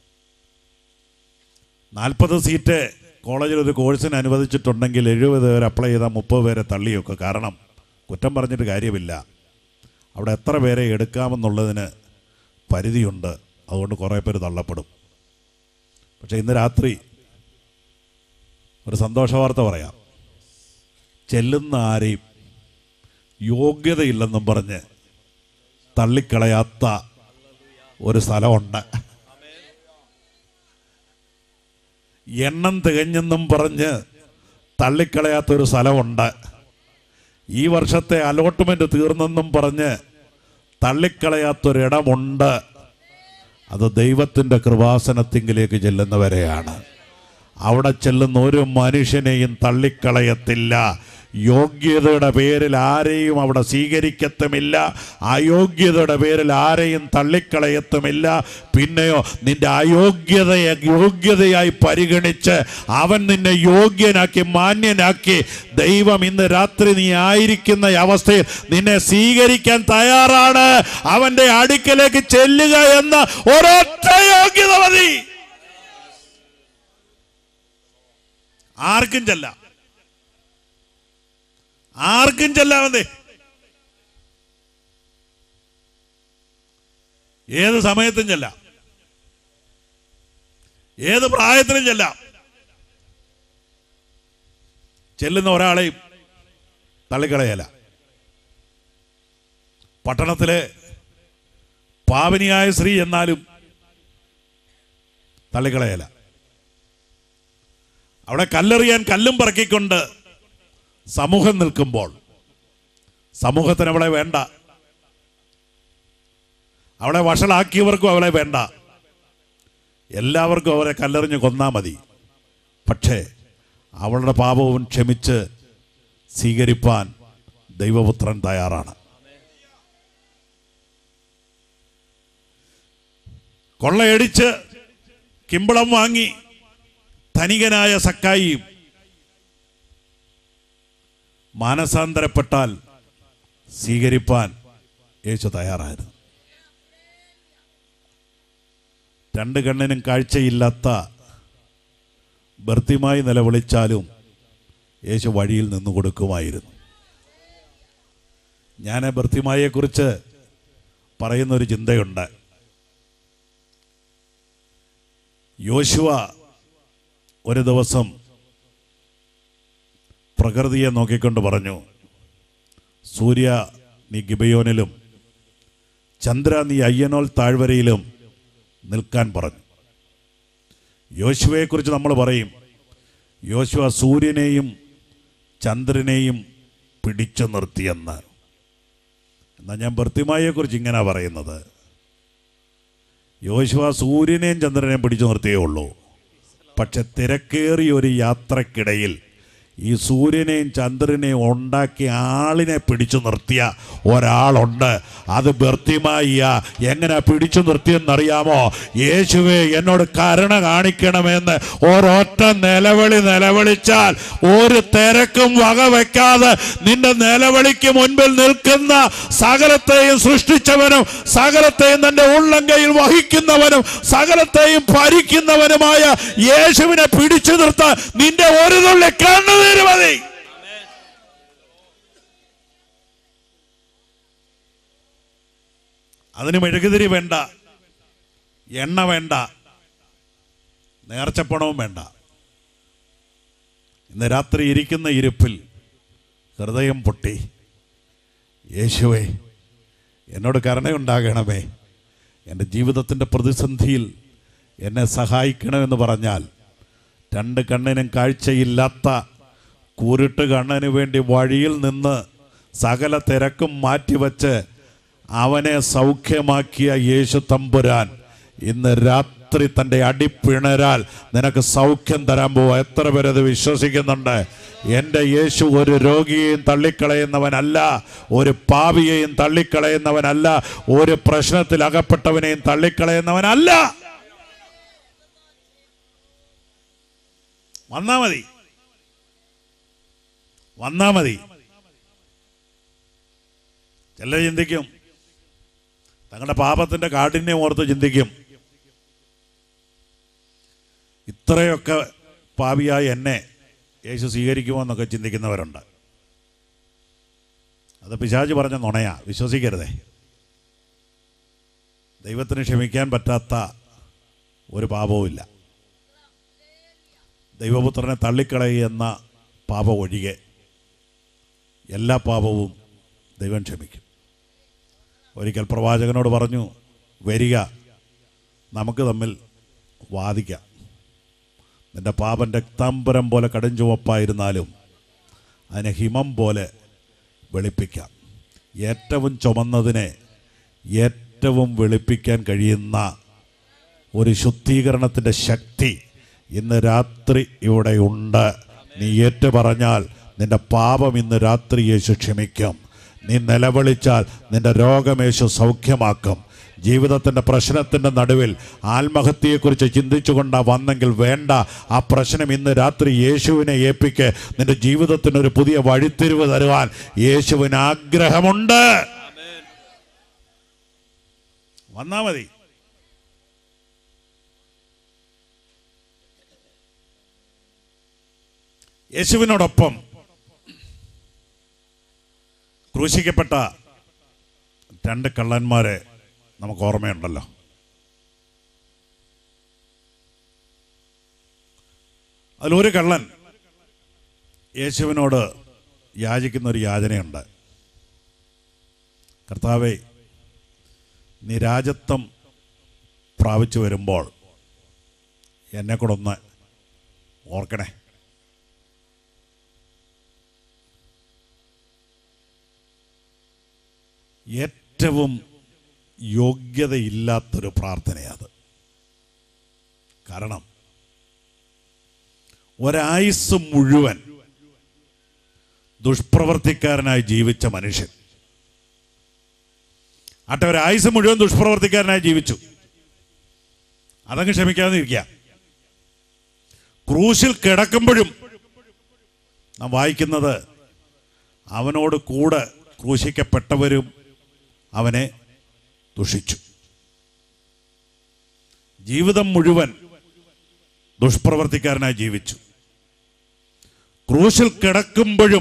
നാൽപ്പത് സീറ്റ് കോളേജിൽ ഒരു കോഴ്സിന് അനുവദിച്ചിട്ടുണ്ടെങ്കിൽ എഴുപത് പേര് അപ്ലൈ ചെയ്താൽ മുപ്പത് പേരെ തള്ളിയൊക്കെ കാരണം കുറ്റം പറഞ്ഞിട്ട് കാര്യമില്ല അവിടെ എത്ര പേരെ എടുക്കാമെന്നുള്ളതിന് പരിധിയുണ്ട് അതുകൊണ്ട് കുറേ പേര് തള്ളപ്പെടും പക്ഷേ ഇന്ന് രാത്രി ഒരു സന്തോഷ വാർത്ത പറയാം ചെല്ലുന്ന ആരെയും യോഗ്യതയില്ലെന്നും പറഞ്ഞ് തള്ളിക്കളയാത്ത ഒരു സ്ഥലമുണ്ട് എണ്ണം തികഞ്ഞെന്നും പറഞ്ഞ് തള്ളിക്കളയാത്ത ഒരു സ്ഥലമുണ്ട് ഈ വർഷത്തെ അലോട്ട്മെന്റ് തീർന്നെന്നും പറഞ്ഞ് തള്ളിക്കളയാത്തൊരിടമുണ്ട് അത് ദൈവത്തിൻ്റെ കൃപാസനത്തിങ്കിലേക്ക് ചെല്ലുന്നവരെയാണ് അവിടെ ചെല്ലുന്ന ഒരു മനുഷ്യനെയും തള്ളിക്കളയത്തില്ല യോഗ്യതയുടെ പേരിൽ ആരെയും അവിടെ സ്വീകരിക്കത്തുമില്ല അയോഗ്യതയുടെ പേരിൽ ആരെയും തള്ളിക്കളയത്തുമില്ല പിന്നെയോ നിന്റെ അയോഗ്യതയെ യോഗ്യതയായി പരിഗണിച്ച് അവൻ നിന്നെ യോഗ്യനാക്കി മാന്യനാക്കി ദൈവം ഇന്ന് രാത്രി നീ ആയിരിക്കുന്ന അവസ്ഥയിൽ നിന്നെ സ്വീകരിക്കാൻ തയ്യാറാണ് അവന്റെ അടുക്കലേക്ക് ചെല്ലുക എന്ന ഒരൊറ്റ യോഗ്യത മതി ആർക്കും ചെല്ലാം ആർക്കും ചെല്ലാമെന്നേ ഏത് സമയത്തും ചെല്ലാം ഏത് പ്രായത്തിലും ചെല്ലാം ചെല്ലുന്ന ഒരാളെയും തള്ളിക്കളയല പട്ടണത്തിലെ പാവനിയായ സ്ത്രീ എന്നാലും തള്ളിക്കളയല അവിടെ കല്ലെറിയാൻ കല്ലും പറക്കിക്കൊണ്ട് സമൂഹം നിൽക്കുമ്പോൾ സമൂഹത്തിന് അവളെ വേണ്ട അവളെ വഷളാക്കിയവർക്കും അവളെ വേണ്ട എല്ലാവർക്കും അവരെ കല്ലെറിഞ്ഞ് കൊന്നാ മതി പക്ഷേ അവളുടെ പാപവും ക്ഷമിച്ച് സ്വീകരിപ്പാൻ ദൈവപുത്രൻ തയ്യാറാണ് കൊള്ളയടിച്ച് കിമ്പളം വാങ്ങി ധനികനായ സക്കായിയും മാനസാന്തരപ്പെട്ടാൽ സ്വീകരിപ്പാൻ യേശു തയ്യാറായിരുന്നു രണ്ട് കണ്ണിനും കാഴ്ചയില്ലാത്ത ഭർത്തിമായി നിലവിളിച്ചാലും യേശു വഴിയിൽ നിന്നു കൊടുക്കുമായിരുന്നു ഞാൻ ഭർത്തിമായെക്കുറിച്ച് പറയുന്നൊരു ചിന്തയുണ്ട് യോശുവ ഒരു ദിവസം പ്രകൃതിയെ നോക്കിക്കൊണ്ട് പറഞ്ഞു സൂര്യ നീ ഗിബയോനിലും ചന്ദ്ര നീ അയ്യനോൽ താഴ്വരയിലും നിൽക്കാൻ പറഞ്ഞു യോശുവയെക്കുറിച്ച് നമ്മൾ പറയും യോശുവ സൂര്യനെയും ചന്ദ്രനെയും പിടിച്ചു നിർത്തിയെന്ന് എന്നാൽ ഞാൻ ബർത്തിമായെക്കുറിച്ച് ഇങ്ങനെ പറയുന്നത് യോശുവ സൂര്യനെയും ചന്ദ്രനെയും പിടിച്ചു നിർത്തിയേ ഉള്ളൂ പക്ഷെ തിരക്കേറിയ ഒരു യാത്രക്കിടയിൽ ഈ സൂര്യനെയും ചന്ദ്രനെയും ഉണ്ടാക്കിയ ആളിനെ പിടിച്ചു നിർത്തിയ ഒരാളുണ്ട് അത് ബർത്തിമായ എങ്ങനെ പിടിച്ചു നിർത്തിയെന്നറിയാമോ യേശുവെ എന്നോട് കരുണ കാണിക്കണമെന്ന് ഒരൊറ്റ നിലവിളി നിലവിളിച്ചാൽ ഒരു തിരക്കും വകവെക്കാതെ നിന്റെ നിലവിളിക്ക് മുൻപിൽ നിൽക്കുന്ന സകലത്തെയും സൃഷ്ടിച്ചവനും സകലത്തെയും തന്റെ ഉള്ളങ്കയിൽ വഹിക്കുന്നവനും സകലത്തെയും ഭരിക്കുന്നവനുമായ യേശുവിനെ പിടിച്ചു നിർത്താൻ നിന്റെ ഒരു തുള്ളി കണ്ണുനീര് മതി അതിന് മെഴുകുതിരി വേണ്ട എണ്ണ വേണ്ട നേർച്ചപ്പണവും വേണ്ട ഇന്ന് രാത്രി ഇരിക്കുന്ന ഇരിപ്പിൽ ഹൃദയം പൊട്ടി യേശുവേ എന്നോട് കരുണയുണ്ടാകണമേ എൻ്റെ ജീവിതത്തിൻ്റെ പ്രതിസന്ധിയിൽ എന്നെ സഹായിക്കണമെന്ന് പറഞ്ഞാൽ രണ്ട് കണ്ണിനും കാഴ്ചയില്ലാത്ത കുരുട്ട് കണ്ണന് വേണ്ടി വഴിയിൽ നിന്ന് സകല തിരക്കും മാറ്റിവെച്ച് അവനെ സൗഖ്യമാക്കിയ യേശു തമ്പുരാൻ ഇന്ന് രാത്രി തൻ്റെ അടിപ്പിണരാൽ നിനക്ക് സൗഖ്യം തരാൻ പോവാ എത്ര പേരത് വിശ്വസിക്കുന്നുണ്ട് എൻ്റെ യേശു ഒരു രോഗിയെയും തള്ളിക്കളയുന്നവനല്ല ഒരു പാപിയെയും തള്ളിക്കളയുന്നവനല്ല ഒരു പ്രശ്നത്തിൽ അകപ്പെട്ടവനെയും തള്ളിക്കളയുന്നവനല്ല വന്നാ മതി വന്നാ മതി ചിലർ ചിന്തിക്കും തങ്ങളുടെ പാപത്തിന്റെ കാഠിന്യം ഓർത്ത് ചിന്തിക്കും ഇത്രയൊക്കെ പാപിയായ എന്നെ യേശു സ്വീകരിക്കുമോ എന്നൊക്കെ ചിന്തിക്കുന്നവരുണ്ട് അത് പിശാജ് പറഞ്ഞ നുണയാ വിശ്വസിക്കരുതേ ദൈവത്തിന് ക്ഷമിക്കാൻ പറ്റാത്ത ഒരു പാപവുമില്ല ദൈവപുത്രനെ തള്ളിക്കളയുന്ന പാപം ഒഴികെ എല്ലാ പാപവും ദൈവം ക്ഷമിക്കും ഒരിക്കൽ പ്രവാചകനോട് പറഞ്ഞു വരിക നമുക്ക് തമ്മിൽ വാദിക്കാം നിന്റെ പാപം രക്താംബരം പോലെ കടും ചുവപ്പായിരുന്നാലും അതിനെ ഹിമം പോലെ വെളുപ്പിക്കാം ഏറ്റവും ചുമന്നതിനെ ഏറ്റവും വെളുപ്പിക്കാൻ കഴിയുന്ന ഒരു ശുദ്ധീകരണത്തിൻ്റെ ശക്തി ഇന്ന് രാത്രി ഇവിടെ ഉണ്ട് നീ ഏറ്റു പറഞ്ഞാൽ നിന്റെ പാപം ഇന്ന് രാത്രി യേശു ക്ഷമിക്കും നീ നിലവിളിച്ചാൽ നിന്റെ രോഗം യേശു സൗഖ്യമാക്കും ജീവിതത്തിൻ്റെ പ്രശ്നത്തിൻ്റെ നടുവിൽ ആത്മഹത്യയെക്കുറിച്ച് ചിന്തിച്ചുകൊണ്ടാ വന്നെങ്കിൽ വേണ്ട ആ പ്രശ്നം ഇന്ന് രാത്രി യേശുവിനെ ഏൽപ്പിക്ക് നിന്റെ ജീവിതത്തിന് ഒരു പുതിയ വഴിത്തിരിവ് തരുവാൻ യേശുവിന് ആഗ്രഹമുണ്ട് വന്നാ മതി യേശുവിനോടൊപ്പം ക്രൂശിക്കപ്പെട്ട രണ്ട് കള്ളന്മാരെ നമുക്ക് ഓർമ്മയുണ്ടല്ലോ അതിലൊരു കള്ളൻ യേശുവിനോട് യാചിക്കുന്ന ഒരു യാചനയുണ്ട് കർത്താവെ നീ രാജത്വം പ്രാപിച്ചു വരുമ്പോൾ എന്നെ കൂടെ ഒന്ന് ഓർക്കണേ ഏറ്റവും യോഗ്യതയില്ലാത്തൊരു പ്രാർത്ഥനയത് കാരണം ഒരായുസ് മുഴുവൻ ദുഷ്പ്രവർത്തിക്കാരനായി ജീവിച്ച മനുഷ്യൻ ആട്ടെ ഒരായുസ് മുഴുവൻ ദുഷ്പ്രവർത്തിക്കാരനായി ജീവിച്ചു അതങ്ങ് ക്ഷമിക്കാതെ ഇരിക്കുക ക്രൂശിൽ കിടക്കുമ്പോഴും നാം വായിക്കുന്നത് അവനോട് കൂടെ ക്രൂശിക്കപ്പെട്ടവരും അവനെ ദുഷിച്ചു ജീവിതം മുഴുവൻ ദുഷ്പ്രവർത്തിക്കാരനായി ജീവിച്ചു ക്രൂശിൽ കിടക്കുമ്പോഴും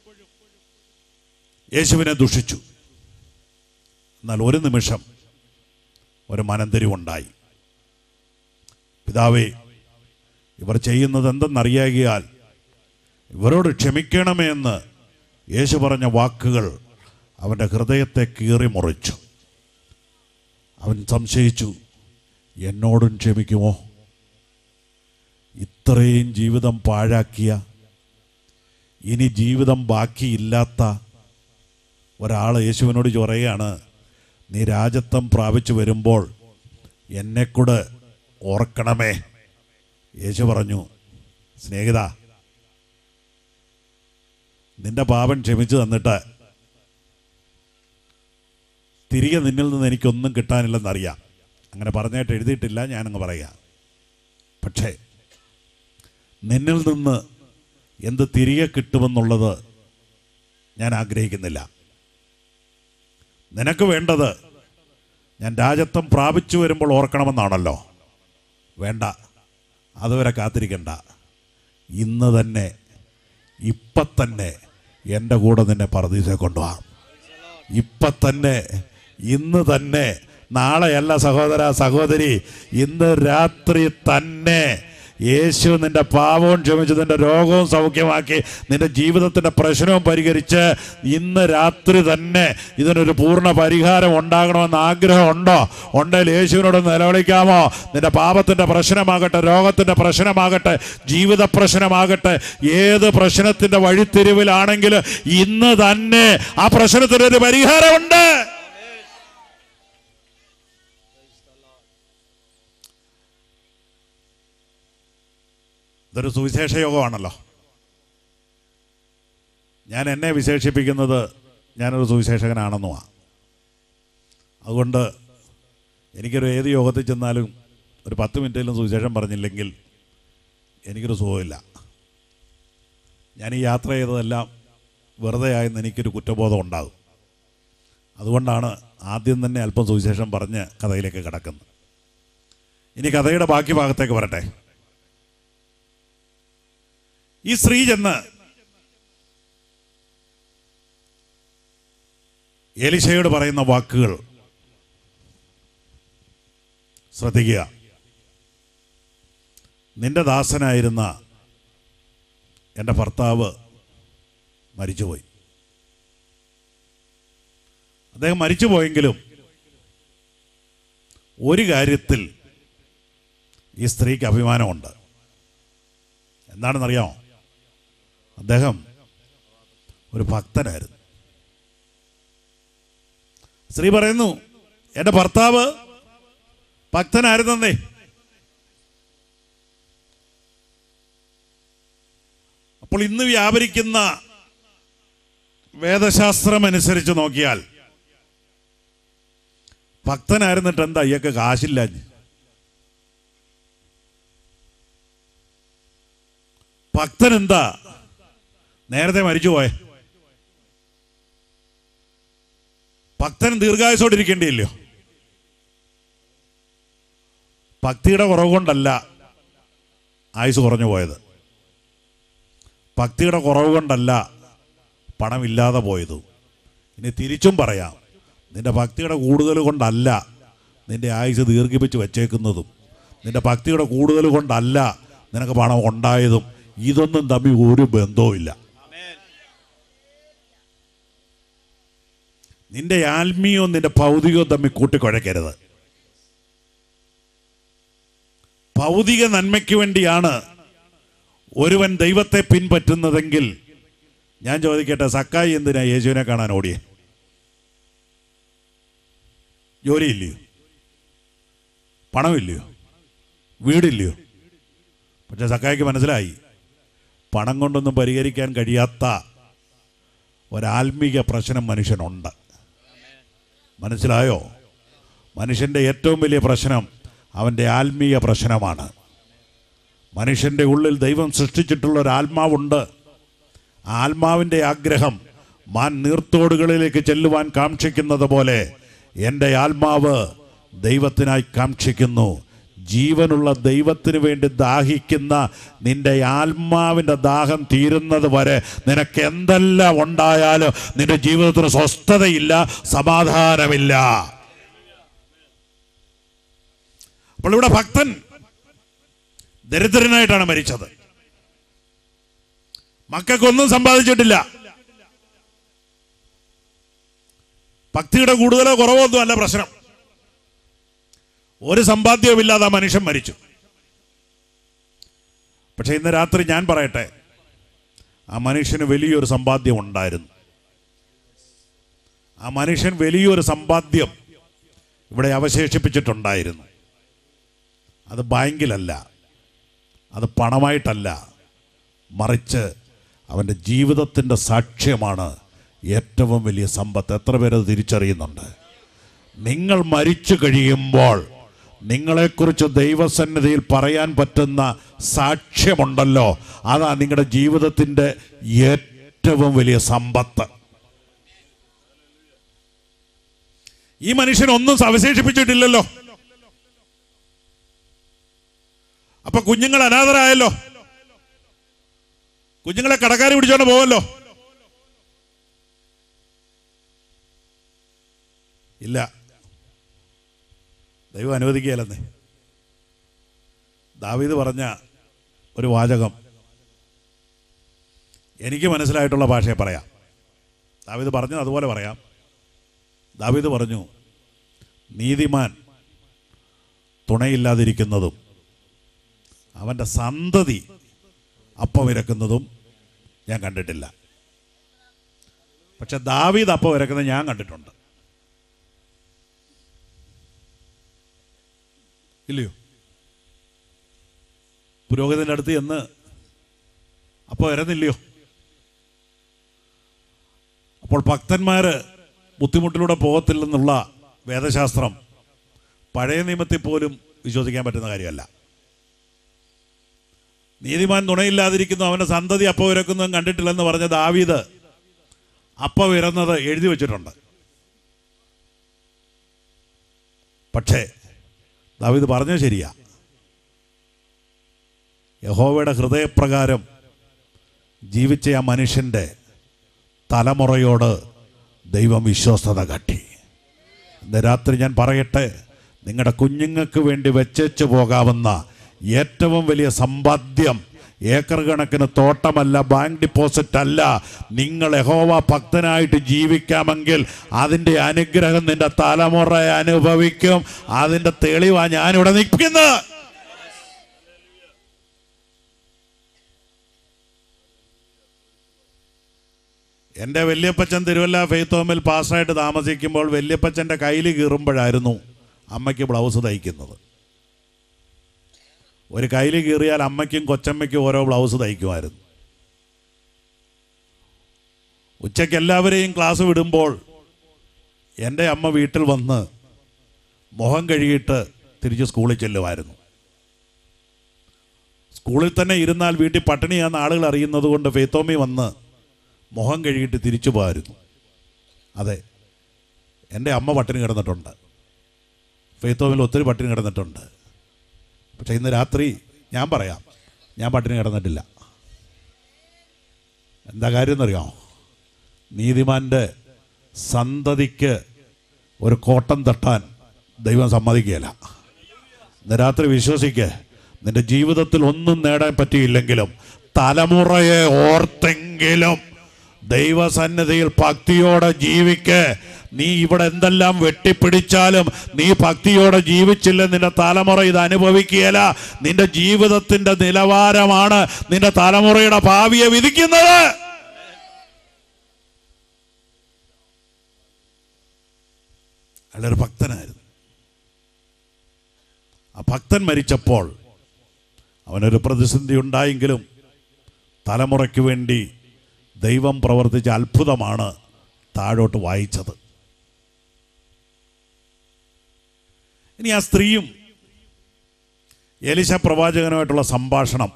യേശുവിനെ ദുഷിച്ചു എന്നാൽ ഒരു നിമിഷം ഒരു മനംതിരിവുണ്ടായി പിതാവേ ഇവർ ചെയ്യുന്നത് എന്തെന്നറിയാകിയാൽ ഇവരോട് ക്ഷമിക്കണമേ എന്ന് യേശു പറഞ്ഞ വാക്കുകൾ അവൻ്റെ ഹൃദയത്തെ കീറി മുറിച്ചു അവൻ സംശയിച്ചു എന്നോടും ക്ഷമിക്കുമോ ഇത്രയും ജീവിതം പാഴാക്കിയ ഇനി ജീവിതം ബാക്കിയില്ലാത്ത ഒരാൾ യേശുവിനോട് പറയുകയാണ് നീ രാജത്വം പ്രാപിച്ചു വരുമ്പോൾ എന്നെക്കൂടെ ഓർക്കണമേ യേശു പറഞ്ഞു സ്നേഹിത നിന്റെ പാപം ക്ഷമിച്ചു തന്നിട്ട് തിരികെ നിന്നിൽ നിന്ന് എനിക്കൊന്നും കിട്ടാനില്ലെന്നറിയാം അങ്ങനെ പറഞ്ഞായിട്ട് എഴുതിയിട്ടില്ല ഞാനങ്ങ് പറയാം പക്ഷേ നിന്നിൽ നിന്ന് എന്ത് തിരികെ കിട്ടുമെന്നുള്ളത് ഞാൻ ആഗ്രഹിക്കുന്നില്ല നിനക്ക് വേണ്ടത് ഞാൻ രാജത്വം പ്രാപിച്ചു വരുമ്പോൾ ഓർക്കണമെന്നാണല്ലോ വേണ്ട അതുവരെ കാത്തിരിക്കണ്ട ഇന്ന് തന്നെ ഇപ്പം തന്നെ എൻ്റെ കൂടെ നിന്നെ പറദീസെ കൊണ്ടുപോകാം ഇപ്പം തന്നെ ഇന്ന് തന്നെ നാളെയല്ല സഹോദര സഹോദരി ഇന്ന് രാത്രി തന്നെ യേശു നിന്റെ പാപവും ക്ഷമിച്ച് നിന്റെ രോഗവും സൗഖ്യമാക്കി നിന്റെ ജീവിതത്തിൻ്റെ പ്രശ്നവും പരിഹരിച്ച് ഇന്ന് രാത്രി തന്നെ ഇതിനൊരു പൂർണ്ണ പരിഹാരം ഉണ്ടാകണമെന്ന് ആഗ്രഹമുണ്ടോ ഉണ്ടെങ്കിൽ യേശുവിനോട് നിലവിളിക്കാമോ നിന്റെ പാപത്തിൻ്റെ പ്രശ്നമാകട്ടെ രോഗത്തിൻ്റെ പ്രശ്നമാകട്ടെ ജീവിത പ്രശ്നമാകട്ടെ ഏത് പ്രശ്നത്തിൻ്റെ വഴിത്തിരിവിലാണെങ്കിൽ ഇന്ന് തന്നെ ആ പ്രശ്നത്തിനൊരു പരിഹാരമുണ്ട് ഇതൊരു സുവിശേഷ യോഗമാണല്ലോ ഞാൻ എന്നെ വിശേഷിപ്പിക്കുന്നത് ഞാനൊരു സുവിശേഷകനാണെന്നുമാണ് അതുകൊണ്ട് എനിക്കൊരു ഏത് യോഗത്തിൽ ചെന്നാലും ഒരു പത്ത് മിനിറ്റിലും സുവിശേഷം പറഞ്ഞില്ലെങ്കിൽ എനിക്കൊരു സുഖമില്ല ഞാൻ ഈ യാത്ര ചെയ്തതെല്ലാം വെറുതെ ആയെന്ന് എനിക്കൊരു കുറ്റബോധം ഉണ്ടാകും അതുകൊണ്ടാണ് ആദ്യം തന്നെ അല്പം സുവിശേഷം പറഞ്ഞ് കഥയിലേക്ക് കിടക്കുന്നത് ഇനി കഥയുടെ ബാക്കി ഭാഗത്തേക്ക് വരട്ടെ ഈ സ്ത്രീ ചെന്ന് എലിശയോട് പറയുന്ന വാക്കുകൾ ശ്രദ്ധിക്കുക നിന്റെ ദാസനായിരുന്ന എൻ്റെ ഭർത്താവ് മരിച്ചുപോയി അദ്ദേഹം മരിച്ചുപോയെങ്കിലും ഒരു കാര്യത്തിൽ ഈ സ്ത്രീക്ക് അഭിമാനമുണ്ട് എന്താണെന്നറിയാമോ അദ്ദേഹം ഒരു ഭക്തനായിരുന്നു സ്ത്രീ പറയുന്നു എൻ്റെ ഭർത്താവ് ഭക്തനായിരുന്നേ അപ്പോൾ ഇന്ന് വ്യാപരിക്കുന്ന വേദശാസ്ത്രം അനുസരിച്ച് നോക്കിയാൽ ഭക്തനായിരുന്നിട്ട് എന്താ അയ്യൊക്കെ കാശില്ല ഭക്തൻ എന്താ നേരത്തെ മരിച്ചുപോയെ ഭക്തൻ ദീർഘായുസോടെ ഇരിക്കേണ്ടിയില്ലയോ ഭക്തിയുടെ കുറവ് കൊണ്ടല്ല ആയുസ് കുറഞ്ഞു പോയത് ഭക്തിയുടെ കുറവ് കൊണ്ടല്ല പണമില്ലാതെ പോയത് ഇനി തിരിച്ചും പറയാം നിന്റെ ഭക്തിയുടെ കൂടുതൽ കൊണ്ടല്ല നിന്റെ ആയുസ് ദീർഘിപ്പിച്ച് വച്ചേക്കുന്നതും നിന്റെ ഭക്തിയുടെ കൂടുതൽ കൊണ്ടല്ല നിനക്ക് പണം ഉണ്ടായതും ഇതൊന്നും തമ്മിൽ ഒരു ബന്ധവുമില്ല നിന്റെ ആത്മീയവും നിന്റെ ഭൗതികവും തമ്മിൽ കൂട്ടിക്കുഴയ്ക്കരുത് ഭൗതിക നന്മയ്ക്ക് വേണ്ടിയാണ് ഒരുവൻ ദൈവത്തെ പിൻപറ്റുന്നതെങ്കിൽ ഞാൻ ചോദിക്കട്ടെ സക്കായി എന്തിനാ യേശുവിനെ കാണാൻ ഓടിയേ ജോലിയില്ലയോ പണമില്ലയോ വീടില്ലയോ പക്ഷെ സക്കായിക്ക് മനസ്സിലായി പണം കൊണ്ടൊന്നും പരിഹരിക്കാൻ കഴിയാത്ത ഒരാത്മീക പ്രശ്നം മനുഷ്യനുണ്ട് മനസ്സിലായോ മനുഷ്യൻ്റെ ഏറ്റവും വലിയ പ്രശ്നം അവൻ്റെ ആത്മീയ പ്രശ്നമാണ് മനുഷ്യൻ്റെ ഉള്ളിൽ ദൈവം സൃഷ്ടിച്ചിട്ടുള്ള ഒരു ആത്മാവുണ്ട് ആ ആത്മാവിൻ്റെ ആഗ്രഹം മാൻ നീർത്തോടുകളിലേക്ക് ചെല്ലുവാൻ കാക്ഷിക്കുന്നത് പോലെ എൻ്റെ ആത്മാവ് ദൈവത്തിനായി കാക്ഷിക്കുന്നു ജീവനുള്ള ദൈവത്തിന് വേണ്ടി ദാഹിക്കുന്ന നിന്റെ ആത്മാവിൻ്റെ ദാഹം തീരുന്നത് വരെ നിനക്ക് എന്തെല്ലാം ഉണ്ടായാലും നിന്റെ ജീവിതത്തിന് സ്വസ്ഥതയില്ല സമാധാനമില്ല അപ്പോൾ ഇവിടെ ഭക്തൻ ദരിദ്രനായിട്ടാണ് മരിച്ചത് മക്കൾക്കൊന്നും സമ്പാദിച്ചിട്ടില്ല ഭക്തിയുടെ കൂടുതലോ കുറവോ ഒന്നും അല്ല പ്രശ്നം ഒരു സമ്പാദ്യവുമില്ലാതെ ആ മനുഷ്യൻ മരിച്ചു പക്ഷെ ഇന്ന് രാത്രി ഞാൻ പറയട്ടെ ആ മനുഷ്യന് വലിയൊരു സമ്പാദ്യം ഉണ്ടായിരുന്നു ആ മനുഷ്യൻ വലിയൊരു സമ്പാദ്യം ഇവിടെ അവശേഷിപ്പിച്ചിട്ടുണ്ടായിരുന്നു അത് ബാങ്കിലല്ല അത് പണമായിട്ടല്ല മറിച്ച് അവൻ്റെ ജീവിതത്തിൻ്റെ സാക്ഷ്യമാണ് ഏറ്റവും വലിയ സമ്പത്ത് എത്ര പേരത് തിരിച്ചറിയുന്നുണ്ട് നിങ്ങൾ മരിച്ചു കഴിയുമ്പോൾ നിങ്ങളെക്കുറിച്ച് ദൈവസന്നിധിയിൽ പറയാൻ പറ്റുന്ന സാക്ഷ്യമുണ്ടല്ലോ അതാ നിങ്ങളുടെ ജീവിതത്തിൻ്റെ ഏറ്റവും വലിയ സമ്പത്ത് ഈ മനുഷ്യൻ ഒന്നും അവശേഷിപ്പിച്ചിട്ടില്ലല്ലോ അപ്പൊ കുഞ്ഞുങ്ങൾ അനാഥരായല്ലോ കുഞ്ഞുങ്ങളെ കടക്കാരി പിടിച്ചോണ്ട് പോവല്ലോ ഇല്ല ദൈവം അനുവദിക്കുകയല്ലെന്നേ ദാവീദ് പറഞ്ഞ ഒരു വാചകം എനിക്ക് മനസ്സിലായിട്ടുള്ള ഭാഷയെ പറയാം ദാവീദ് പറഞ്ഞത് അതുപോലെ പറയാം ദാവീദ് പറഞ്ഞു നീതിമാൻ തുണയില്ലാതിരിക്കുന്നതും അവൻ്റെ സന്തതി അപ്പം ഇരക്കുന്നതും ഞാൻ കണ്ടിട്ടില്ല പക്ഷെ ദാവീദ് അപ്പം ഇരക്കുന്നത് ഞാൻ കണ്ടിട്ടുണ്ട് ഇല്ലയോ പുരോഹിതൻ്റെ അടുത്ത് ചെന്ന് അപ്പോൾ ഇരന്നില്ലയോ അപ്പോൾ ഭക്തന്മാർ ബുദ്ധിമുട്ടിലൂടെ പോകത്തില്ലെന്നുള്ള വേദശാസ്ത്രം പഴയ നിയമത്തിൽ പോലും വിശ്വസിക്കാൻ പറ്റുന്ന കാര്യമല്ല നീതിമാൻ തുണയില്ലാതിരിക്കുന്നു അവൻ്റെ സന്തതി അപ്പം ഇരക്കുന്നതും കണ്ടിട്ടില്ലെന്ന് പറഞ്ഞ ദാവീദ് അപ്പം ഇറന്നത് എഴുതി വച്ചിട്ടുണ്ട് പക്ഷേ ദാവീദ് പറഞ്ഞത് ശരിയാ യഹോവയുടെ ഹൃദയപ്രകാരം ജീവിച്ച ആ മനുഷ്യൻ്റെ തലമുറയോട് ദൈവം വിശ്വസ്തത കാട്ടി ഇന്ന് രാത്രി ഞാൻ പറയട്ടെ നിങ്ങളുടെ കുഞ്ഞുങ്ങൾക്ക് വേണ്ടി വെച്ചേച്ചു പോകാവുന്ന ഏറ്റവും വലിയ സമ്പാദ്യം ഏക്കർ കണക്കിന് തോട്ടമല്ല ബാങ്ക് ഡിപ്പോസിറ്റ് അല്ല നിങ്ങൾ യഹോവ ഭക്തനായിട്ട് ജീവിക്കാമെങ്കിൽ അതിൻ്റെ അനുഗ്രഹം നിന്റെ തലമുറ അനുഭവിക്കും അതിൻ്റെ തെളിവാ ഞാനിവിടെ നിൽക്കുന്നത് എൻ്റെ വല്യപ്പച്ചൻ തിരുവല്ല ഫെയ്ത്ത് ഹോമിൽ പാസ്സായിട്ട് താമസിക്കുമ്പോൾ വല്യപ്പച്ചൻ്റെ കയ്യിൽ കീറുമ്പോഴായിരുന്നു അമ്മയ്ക്ക് ബ്ലൗസ് തയ്ക്കുന്നത് ഒരു കയ്യിൽ കീറിയാൽ അമ്മയ്ക്കും കൊച്ചമ്മയ്ക്കും ഓരോ ബ്ലൗസ് തയ്ക്കുമായിരുന്നു ഉച്ചയ്ക്ക് എല്ലാവരെയും ക്ലാസ് വിടുമ്പോൾ എൻ്റെ അമ്മ വീട്ടിൽ വന്ന് മുഖം കഴുകിയിട്ട് തിരിച്ച് സ്കൂളിൽ ചെല്ലുമായിരുന്നു സ്കൂളിൽ തന്നെ ഇരുന്നാൽ വീട്ടിൽ പട്ടിണിയാന്ന് ആളുകൾ അറിയുന്നത് കൊണ്ട് ഫെയ്ത്തോമി വന്ന് മുഖം കഴുകിയിട്ട് തിരിച്ചു പോകായിരുന്നു അതെ എൻ്റെ അമ്മ പട്ടിണി കിടന്നിട്ടുണ്ട് ഫെയ്ത്തോമിൽ ഒത്തിരി പട്ടിണി കിടന്നിട്ടുണ്ട് പക്ഷേ ഇന്ന് രാത്രി ഞാൻ പറയാം ഞാൻ പട്ടിണി കിടന്നിട്ടില്ല എന്താ കാര്യം എന്നറിയാമോ നീതിമാൻ്റെ സന്തതിക്ക് ഒരു കോട്ടം തട്ടാൻ ദൈവം സമ്മതിക്കുകയില്ല ഇന്ന് രാത്രി വിശ്വസിക്ക് നിന്റെ ജീവിതത്തിൽ ഒന്നും നേടാൻ പറ്റിയില്ലെങ്കിലും തലമുറയെ ഓർത്തെങ്കിലും ദൈവസന്നിധിയിൽ ഭക്തിയോടെ ജീവിക്ക് നീ ഇവിടെ എന്തെല്ലാം വെട്ടിപ്പിടിച്ചാലും നീ ഭക്തിയോടെ ജീവിച്ചില്ല നിന്റെ തലമുറ ഇത് അനുഭവിക്കുകയില്ല നിന്റെ ജീവിതത്തിന്റെ നിലവാരമാണ് നിന്റെ തലമുറയുടെ ഭാവിയെ വിധിക്കുന്നത് അയാളൊരു ഭക്തനായിരുന്നു ആ ഭക്തൻ മരിച്ചപ്പോൾ അവനൊരു പ്രതിസന്ധി ഉണ്ടായെങ്കിലും തലമുറയ്ക്ക് വേണ്ടി ദൈവം പ്രവർത്തിച്ച അത്ഭുതമാണ് താഴോട്ട് വായിച്ചത് ഇനി ആ സ്ത്രീയും എലിശ പ്രവാചകനുമായിട്ടുള്ള സംഭാഷണം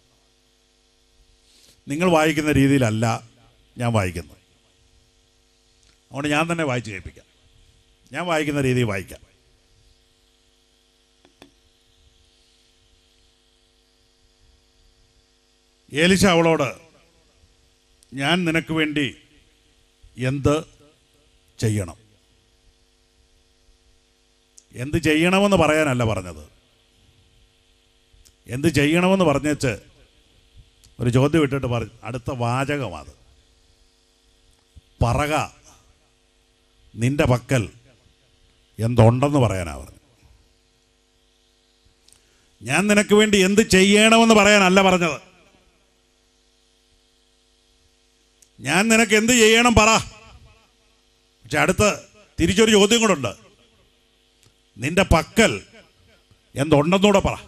നിങ്ങൾ വായിക്കുന്ന രീതിയിലല്ല ഞാൻ വായിക്കുന്നത് അതുകൊണ്ട് ഞാൻ തന്നെ വായിച്ച് കേൾപ്പിക്കാം ഞാൻ വായിക്കുന്ന രീതിയിൽ വായിക്കാം ഏലിശ അവളോട് ഞാൻ നിനക്ക് വേണ്ടി എന്ത് ചെയ്യണം എന്ത് ചെയ്യണമെന്ന് പറയാനല്ല പറഞ്ഞത് എന്ത് ചെയ്യണമെന്ന് പറഞ്ഞേച്ച് ഒരു ചോദ്യം ഇട്ടിട്ട് പറഞ്ഞു അടുത്ത വാചകമാണ് പറക നിന്റെ പക്കൽ എന്തുണ്ടെന്ന് പറയാനാ പറഞ്ഞു ഞാൻ നിനക്ക് വേണ്ടി എന്ത് ചെയ്യണമെന്ന് പറയാനല്ല പറഞ്ഞത് ഞാൻ നിനക്ക് എന്ത് ചെയ്യണം പറ പക്ഷെ അടുത്ത് തിരിച്ചൊരു ചോദ്യം കൂടെ ഉണ്ട് നിന്റെ പക്കൽ എന്തുണ്ടെന്നൂടെ പറ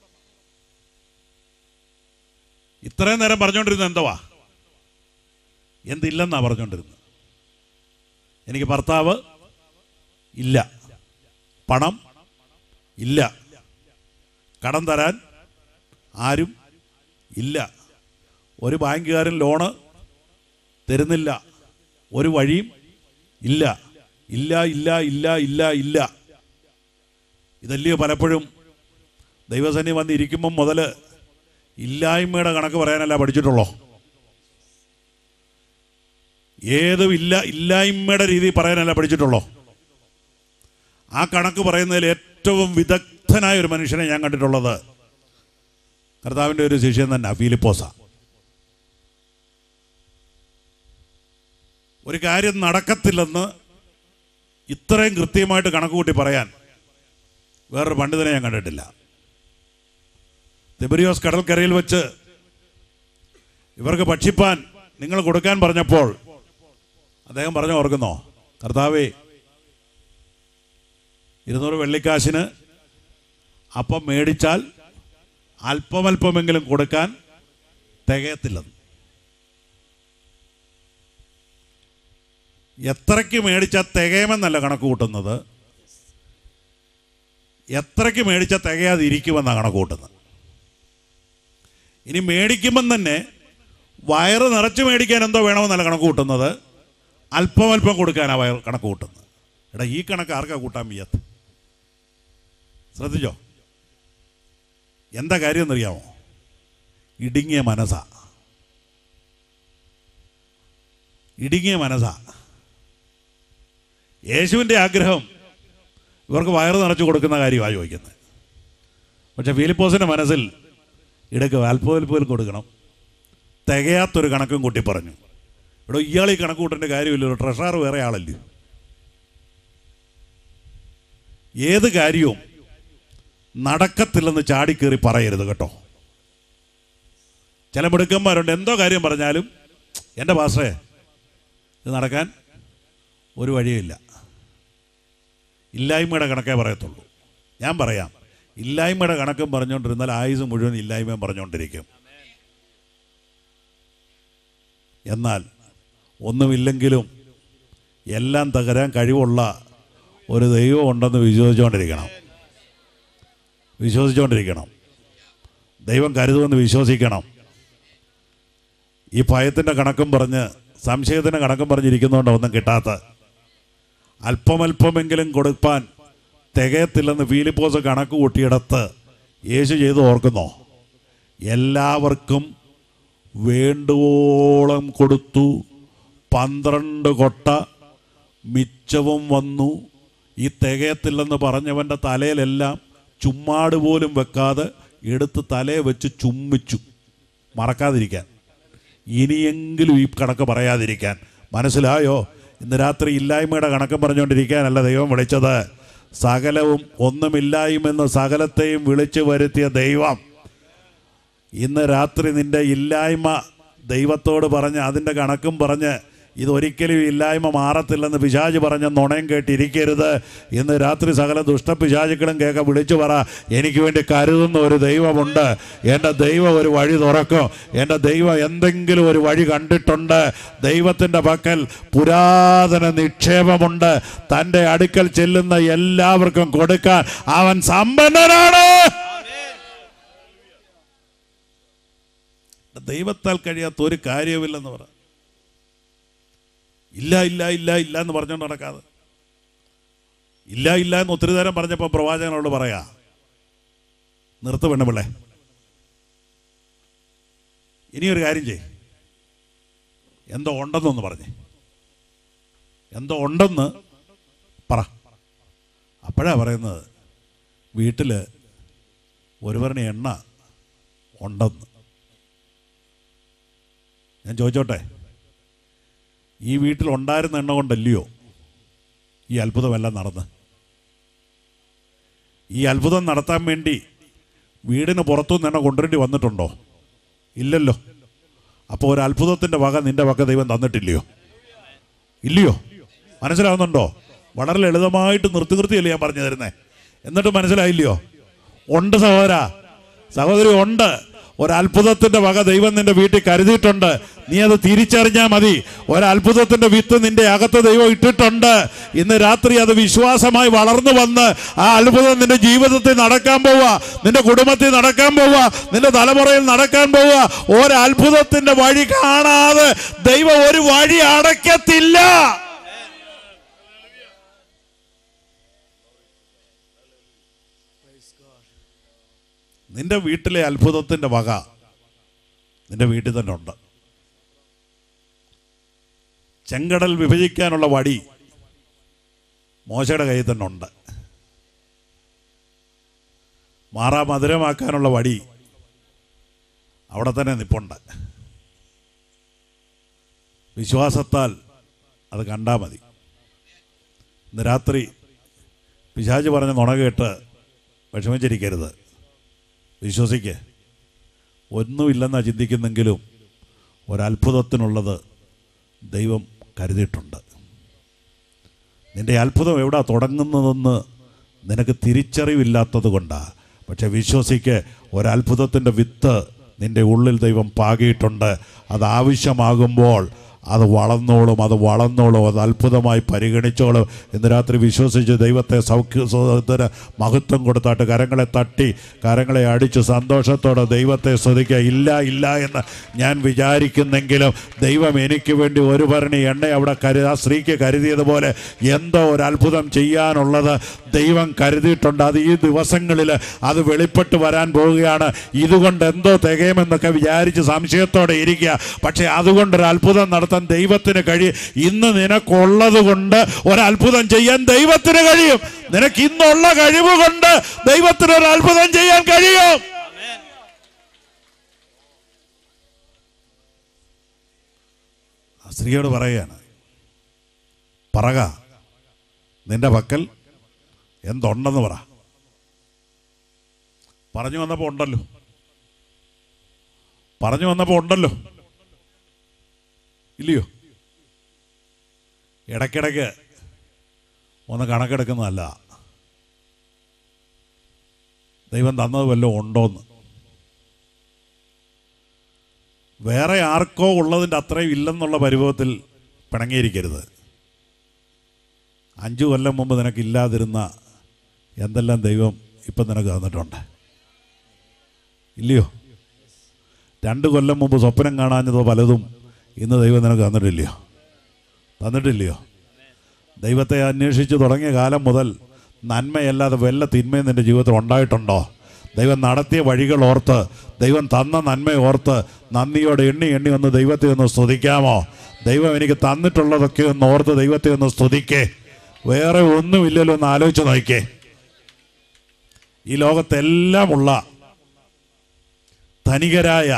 ഇത്രയും നേരം പറഞ്ഞുകൊണ്ടിരുന്നത് എന്തുവാ എന്തില്ലെന്നാ പറഞ്ഞുകൊണ്ടിരുന്നത് എനിക്ക് ഭർത്താവ് ഇല്ല പണം ഇല്ല കടം തരാൻ ആരും ഇല്ല ഒരു ബാങ്കുകാരൻ ലോണ് തരുന്നില്ല ഒരു വഴിയും ഇല്ല ഇല്ല ഇല്ല ഇല്ല ഇല്ല ഇല്ല ഇതല്ലയോ പലപ്പോഴും ദൈവസേന വന്ന് ഇരിക്കുമ്പം മുതൽ ഇല്ലായ്മയുടെ കണക്ക് പറയാനല്ല പഠിച്ചിട്ടുള്ളോ ഏതും ഇല്ല ഇല്ലായ്മയുടെ രീതി പറയാനല്ല പഠിച്ചിട്ടുള്ളോ ആ കണക്ക് പറയുന്നതിൽ ഏറ്റവും വിദഗ്ധനായ ഒരു മനുഷ്യനെ ഞാൻ കണ്ടിട്ടുള്ളത് കർത്താവിൻ്റെ ഒരു ശിഷ്യൻ തന്നെ ഫിലിപ്പോസ ഒരു കാര്യം നടക്കത്തില്ലെന്ന് ഇത്രയും കൃത്യമായിട്ട് കണക്ക് കൂട്ടി പറയാൻ വേറൊരു പണ്ഡിതനെ ഞാൻ കണ്ടിട്ടില്ല തിബരിയോസ് കടൽക്കരയിൽ വെച്ച് ഇവർക്ക് ഭക്ഷിപ്പാൻ നിങ്ങൾ കൊടുക്കാൻ പറഞ്ഞപ്പോൾ അദ്ദേഹം പറഞ്ഞു ഓർക്കുന്നോ കർത്താവേ ഇരുന്നൂറ് വെള്ളിക്കാശിന് അപ്പം മേടിച്ചാൽ അല്പമല്പമെങ്കിലും കൊടുക്കാൻ തികയത്തില്ലെന്ന് എത്രയ്ക്ക് മേടിച്ചാൽ തികയുമെന്നല്ല കണക്ക് കൂട്ടുന്നത് എത്രയ്ക്ക് മേടിച്ചാൽ തികയാതിരിക്കുമെന്നാണ് കണക്ക് കൂട്ടുന്നത് ഇനി മേടിക്കുമ്പം തന്നെ വയറ് നിറച്ച് മേടിക്കാൻ എന്തോ വേണമെന്നല്ല കണക്ക് കൂട്ടുന്നത് അല്പം അല്പം കൊടുക്കാനാണ് വയർ കണക്ക് കൂട്ടുന്നത് എടാ ഈ കണക്ക് ആർക്കാ കൂട്ടാൻ വയ്യാത്ത ശ്രദ്ധിച്ചോ എന്താ കാര്യം എന്നറിയാമോ ഇടുങ്ങിയ മനസ്സാ ഇടുങ്ങിയ മനസ്സാ യേശുവിൻ്റെ ആഗ്രഹം ഇവർക്ക് വയറ് നിറച്ച് കൊടുക്കുന്ന കാര്യമാണ് ചോദിക്കുന്നത് പക്ഷെ ഫിലിപ്പോസിൻ്റെ മനസ്സിൽ ഇടയ്ക്ക് അല്പമല്പം കൊടുക്കണം തികയാത്തൊരു കണക്കും കൂട്ടി പറഞ്ഞു ഇവിടെ ഇയാൾ ഈ കണക്ക് കൂട്ടേണ്ട കാര്യമില്ലല്ലോ ട്രഷറർ വേറെ ആളല്ലേ ഏത് കാര്യവും നടക്കത്തില്ലെന്ന് ചാടിക്കേറി പറയരുത് കേട്ടോ ചില മിടുക്കന്മാരുണ്ട് എന്തോ കാര്യം പറഞ്ഞാലും എൻ്റെ പാസ്റ്റേ ഇത് നടക്കാൻ ഒരു വഴിയുമില്ല ഇല്ലായ്മയുടെ കണക്കേ പറയത്തുള്ളൂ ഞാൻ പറയാം ഇല്ലായ്മയുടെ കണക്കും പറഞ്ഞുകൊണ്ടിരുന്നാൽ ആയുസ് മുഴുവൻ ഇല്ലായ്മയും പറഞ്ഞുകൊണ്ടിരിക്കും എന്നാൽ ഒന്നുമില്ലെങ്കിലും എല്ലാം തകരാൻ കഴിവുള്ള ഒരു ദൈവം ഉണ്ടെന്ന് വിശ്വസിച്ചുകൊണ്ടിരിക്കണം വിശ്വസിച്ചുകൊണ്ടിരിക്കണം ദൈവം കരുതുമെന്ന് വിശ്വസിക്കണം ഈ ഭയത്തിൻ്റെ കണക്കും പറഞ്ഞ് സംശയത്തിൻ്റെ കണക്കും പറഞ്ഞിരിക്കുന്നതുകൊണ്ട് ഒന്നും കിട്ടാത്ത അല്പമല്പമെങ്കിലും കൊടുപ്പാൻ തികയത്തില്ലെന്ന് ഫീലിപ്പോസ് കണക്ക് കൂട്ടിയിടത്ത് യേശു ചെയ്ത് ഓർക്കുന്നോ എല്ലാവർക്കും വേണ്ടുവോളം കൊടുത്തു പന്ത്രണ്ട് കൊട്ട മിച്ചവും വന്നു ഈ തികയത്തില്ലെന്ന് പറഞ്ഞവൻ്റെ തലയിലെല്ലാം ചുമ്മാട് പോലും വെക്കാതെ എടുത്ത് തലയെ വെച്ച് ചുമ്മിച്ചു മറക്കാതിരിക്കാൻ ഇനിയെങ്കിലും ഈ കണക്ക് പറയാതിരിക്കാൻ മനസ്സിലായോ ഇന്ന് രാത്രി ഇല്ലായ്മയുടെ കണക്കും പറഞ്ഞുകൊണ്ടിരിക്കാനല്ല ദൈവം വിളിച്ചത് സകലവും ഒന്നുമില്ലായ്മെന്ന് സകലത്തെയും വിളിച്ചു വരുത്തിയ ദൈവം ഇന്ന് രാത്രി നിന്റെ ഇല്ലായ്മ ദൈവത്തോട് പറഞ്ഞ് അതിൻ്റെ കണക്കും പറഞ്ഞ് ഇതൊരിക്കലും ഇല്ലായ്മ മാറത്തില്ലെന്ന് പിശാജ് പറഞ്ഞ നുണയും കേട്ടിരിക്കരുത് ഇന്ന് രാത്രി സകല ദുഷ്ടപിശാചുക്കളും കേൾക്ക വിളിച്ചു പറ എനിക്ക് വേണ്ടി കരുതുന്ന ഒരു ദൈവമുണ്ട് എൻ്റെ ദൈവം ഒരു വഴി തുറക്കും എൻ്റെ ദൈവം എന്തെങ്കിലും ഒരു വഴി കണ്ടിട്ടുണ്ട് ദൈവത്തിൻ്റെ പക്കൽ പുരാതന നിക്ഷേപമുണ്ട് തൻ്റെ അടുക്കൽ ചെല്ലുന്ന എല്ലാവർക്കും കൊടുക്കാൻ അവൻ സമ്പന്നനാണ് ദൈവത്താൽ കഴിയാത്ത ഒരു കാര്യവുമില്ലെന്ന് പറ ഇല്ല ഇല്ല ഇല്ല ഇല്ല എന്ന് പറഞ്ഞുകൊണ്ട് നടക്കാതെ ഇല്ല ഇല്ല എന്ന് ഒത്തിരി നേരം പറഞ്ഞപ്പോൾ പ്രവാചകനോട് പറയാ നിർത്ത് പെണ്ണുപിള്ളേ ഇനിയൊരു കാര്യം ചെയ് എന്തോ ഉണ്ടെന്നൊന്ന് പറഞ്ഞേ എന്തോ ഉണ്ടെന്ന് പറ അപ്പോഴാ പറയുന്നത് വീട്ടിൽ ഒരുവരുടെ എണ്ണ ഉണ്ടെന്ന് ഞാൻ ചോദിച്ചോട്ടെ ഈ വീട്ടിൽ ഉണ്ടായിരുന്ന എണ്ണ കൊണ്ടല്ലയോ ഈ അത്ഭുതമെല്ലാം നടന്ന് ഈ അത്ഭുതം നടത്താൻ വേണ്ടി വീടിന് പുറത്തുനിന്ന് എണ്ണ കൊണ്ടുവരേണ്ടി വന്നിട്ടുണ്ടോ ഇല്ലല്ലോ അപ്പോൾ ഒരു അത്ഭുതത്തിൻ്റെ വക നിന്റെ വക ദൈവം തന്നിട്ടില്ലയോ ഇല്ലയോ മനസ്സിലാവുന്നുണ്ടോ വളരെ ലളിതമായിട്ട് നിർത്തി നിർത്തിയല്ലേ ഞാൻ പറഞ്ഞു തരുന്നേ എന്നിട്ട് മനസ്സിലായില്ലയോ ഉണ്ട് സഹോദര സഹോദരി ഉണ്ട് ഒരത്ഭുതത്തിന്റെ വക ദൈവം നിന്റെ വീട്ടിൽ കരുതിയിട്ടുണ്ട് നീ അത് തിരിച്ചറിഞ്ഞാൽ മതി ഒരത്ഭുതത്തിന്റെ വിത്ത് നിന്റെ അകത്ത് ദൈവം ഇട്ടിട്ടുണ്ട് ഇന്ന് രാത്രി അത് വിശ്വാസമായി വളർന്നു വന്ന് ആ അത്ഭുതം നിന്റെ ജീവിതത്തിൽ നടക്കാൻ പോവുക നിന്റെ കുടുംബത്തിൽ നടക്കാൻ പോവുക നിന്റെ തലമുറയിൽ നടക്കാൻ പോവുക ഒരത്ഭുതത്തിന്റെ വഴി കാണാതെ ദൈവം ഒരു വഴി അടയ്ക്കത്തില്ല നിന്റെ വീട്ടിലെ അത്ഭുതത്തിന്റെ വക നിന്റെ വീട്ടിൽ തന്നെ ഉണ്ട് ചെങ്കടൽ വിഭജിക്കാനുള്ള വടി മോശയുടെ കയ്യിൽ തന്നെ ഉണ്ട് മാറാ മധുരമാക്കാനുള്ള വടി അവിടെ തന്നെ നിപ്പുണ്ട് വിശ്വാസത്താൽ അത് കണ്ടാൽ മതി ഇന്ന് രാത്രി പിശാച് പറഞ്ഞ നുണ കേട്ട് വിഷമിച്ചിരിക്കരുത് വിശ്വസിക്ക് ഒന്നുമില്ലെന്നാണ് ചിന്തിക്കുന്നെങ്കിലും ഒരത്ഭുതത്തിനുള്ളത് ദൈവം കരുതിയിട്ടുണ്ട് നിന്റെ അത്ഭുതം എവിടെ തുടങ്ങുന്നതെന്ന് നിനക്ക് തിരിച്ചറിവില്ലാത്തത് കൊണ്ടാണ് പക്ഷെ വിശ്വസിക്ക് ഒരത്ഭുതത്തിൻ്റെ വിത്ത് നിന്റെ ഉള്ളിൽ ദൈവം പാകിയിട്ടുണ്ട് അത് ആവശ്യമാകുമ്പോൾ അത് വളർന്നോളും അത് വളർന്നോളും അത് അത്ഭുതമായി പരിഗണിച്ചോളും ഇന്ന് രാത്രി വിശ്വസിച്ച് ദൈവത്തെ സൗഖ്യ സഹോദര മഹത്വം കൊടുത്താട്ട് കരങ്ങളെ തട്ടി കരങ്ങളെ അടിച്ച് സന്തോഷത്തോടെ ദൈവത്തെ സ്തുതിക്കുക ഇല്ല ഇല്ല എന്ന് ഞാൻ വിചാരിക്കുന്നെങ്കിലും ദൈവം എനിക്ക് വേണ്ടി ഒരു ഭരണി എണ്ണ അവിടെ കരു ആ സ്ത്രീക്ക് കരുതിയതുപോലെ എന്തോ ഒരു അത്ഭുതം ചെയ്യാനുള്ളത് ദൈവം കരുതിയിട്ടുണ്ട് അത് ഈ ദിവസങ്ങളിൽ അത് വെളിപ്പെട്ട് വരാൻ പോവുകയാണ് ഇതുകൊണ്ട് എന്തോ തികയുമെന്നൊക്കെ വിചാരിച്ച് സംശയത്തോടെ ഇരിക്കുക പക്ഷേ അതുകൊണ്ടൊരു അത്ഭുതം നടത്താൻ ദൈവത്തിന് കഴിയും ഇന്ന് നിനക്കുള്ളത് കൊണ്ട് ഒരത്ഭുതം ചെയ്യാൻ ദൈവത്തിന് കഴിയും നിനക്ക് ഇന്നുള്ള കഴിവ് കൊണ്ട് ദൈവത്തിന് ഒരു അത്ഭുതം ചെയ്യാൻ കഴിയും ആ സ്ത്രീയോട് പറയുകയാണ് പറക നിന്റെ പക്കൽ എന്തുണ്ടെന്ന് പറ പറഞ്ഞു വന്നപ്പോൾ ഉണ്ടല്ലോ പറഞ്ഞു വന്നപ്പോൾ ഉണ്ടല്ലോ ഇല്ലയോ ഇടയ്ക്കിടയ്ക്ക് ഒന്ന് കണക്കെടുക്കുന്നതല്ല ദൈവം തന്നത് വല്ലതും ഉണ്ടോന്ന് വേറെ ആർക്കോ ഉള്ളതിൻ്റെ അത്രയും ഇല്ലെന്നുള്ള പരിഭവത്തിൽ പിണങ്ങിയിരിക്കരുത് അഞ്ചു കൊല്ലം മുമ്പ് നിനക്കില്ലാതിരുന്ന എന്തെല്ലാം ദൈവം ഇപ്പം നിനക്ക് തന്നിട്ടുണ്ട് ഇല്ലയോ രണ്ട് കൊല്ലം മുമ്പ് സ്വപ്നം കാണാഞ്ഞതോ പലതും ഇന്ന് ദൈവം നിനക്ക് തന്നിട്ടില്ലയോ തന്നിട്ടില്ലയോ ദൈവത്തെ അന്വേഷിച്ച് തുടങ്ങിയ കാലം മുതൽ നന്മയല്ലാതെ വല്ല തിന്മയും നിൻ്റെ ജീവിതത്തിൽ ഉണ്ടായിട്ടുണ്ടോ ദൈവം നടത്തിയ വഴികൾ ഓർത്ത് ദൈവം തന്ന നന്മ ഓർത്ത് നന്ദിയോടെ എണ്ണി എണ്ണി ഒന്ന് ദൈവത്തെ ഒന്ന് സ്തുതിക്കാമോ ദൈവം എനിക്ക് തന്നിട്ടുള്ളതൊക്കെ ഒന്ന് ഓർത്ത് ദൈവത്തെ ഒന്ന് സ്തുതിക്കേ വേറെ ഒന്നുമില്ലല്ലോ ഒന്ന് ആലോചിച്ച് നോക്കിക്കേ ഈ ലോകത്തെല്ലാമുള്ള ധനികരായ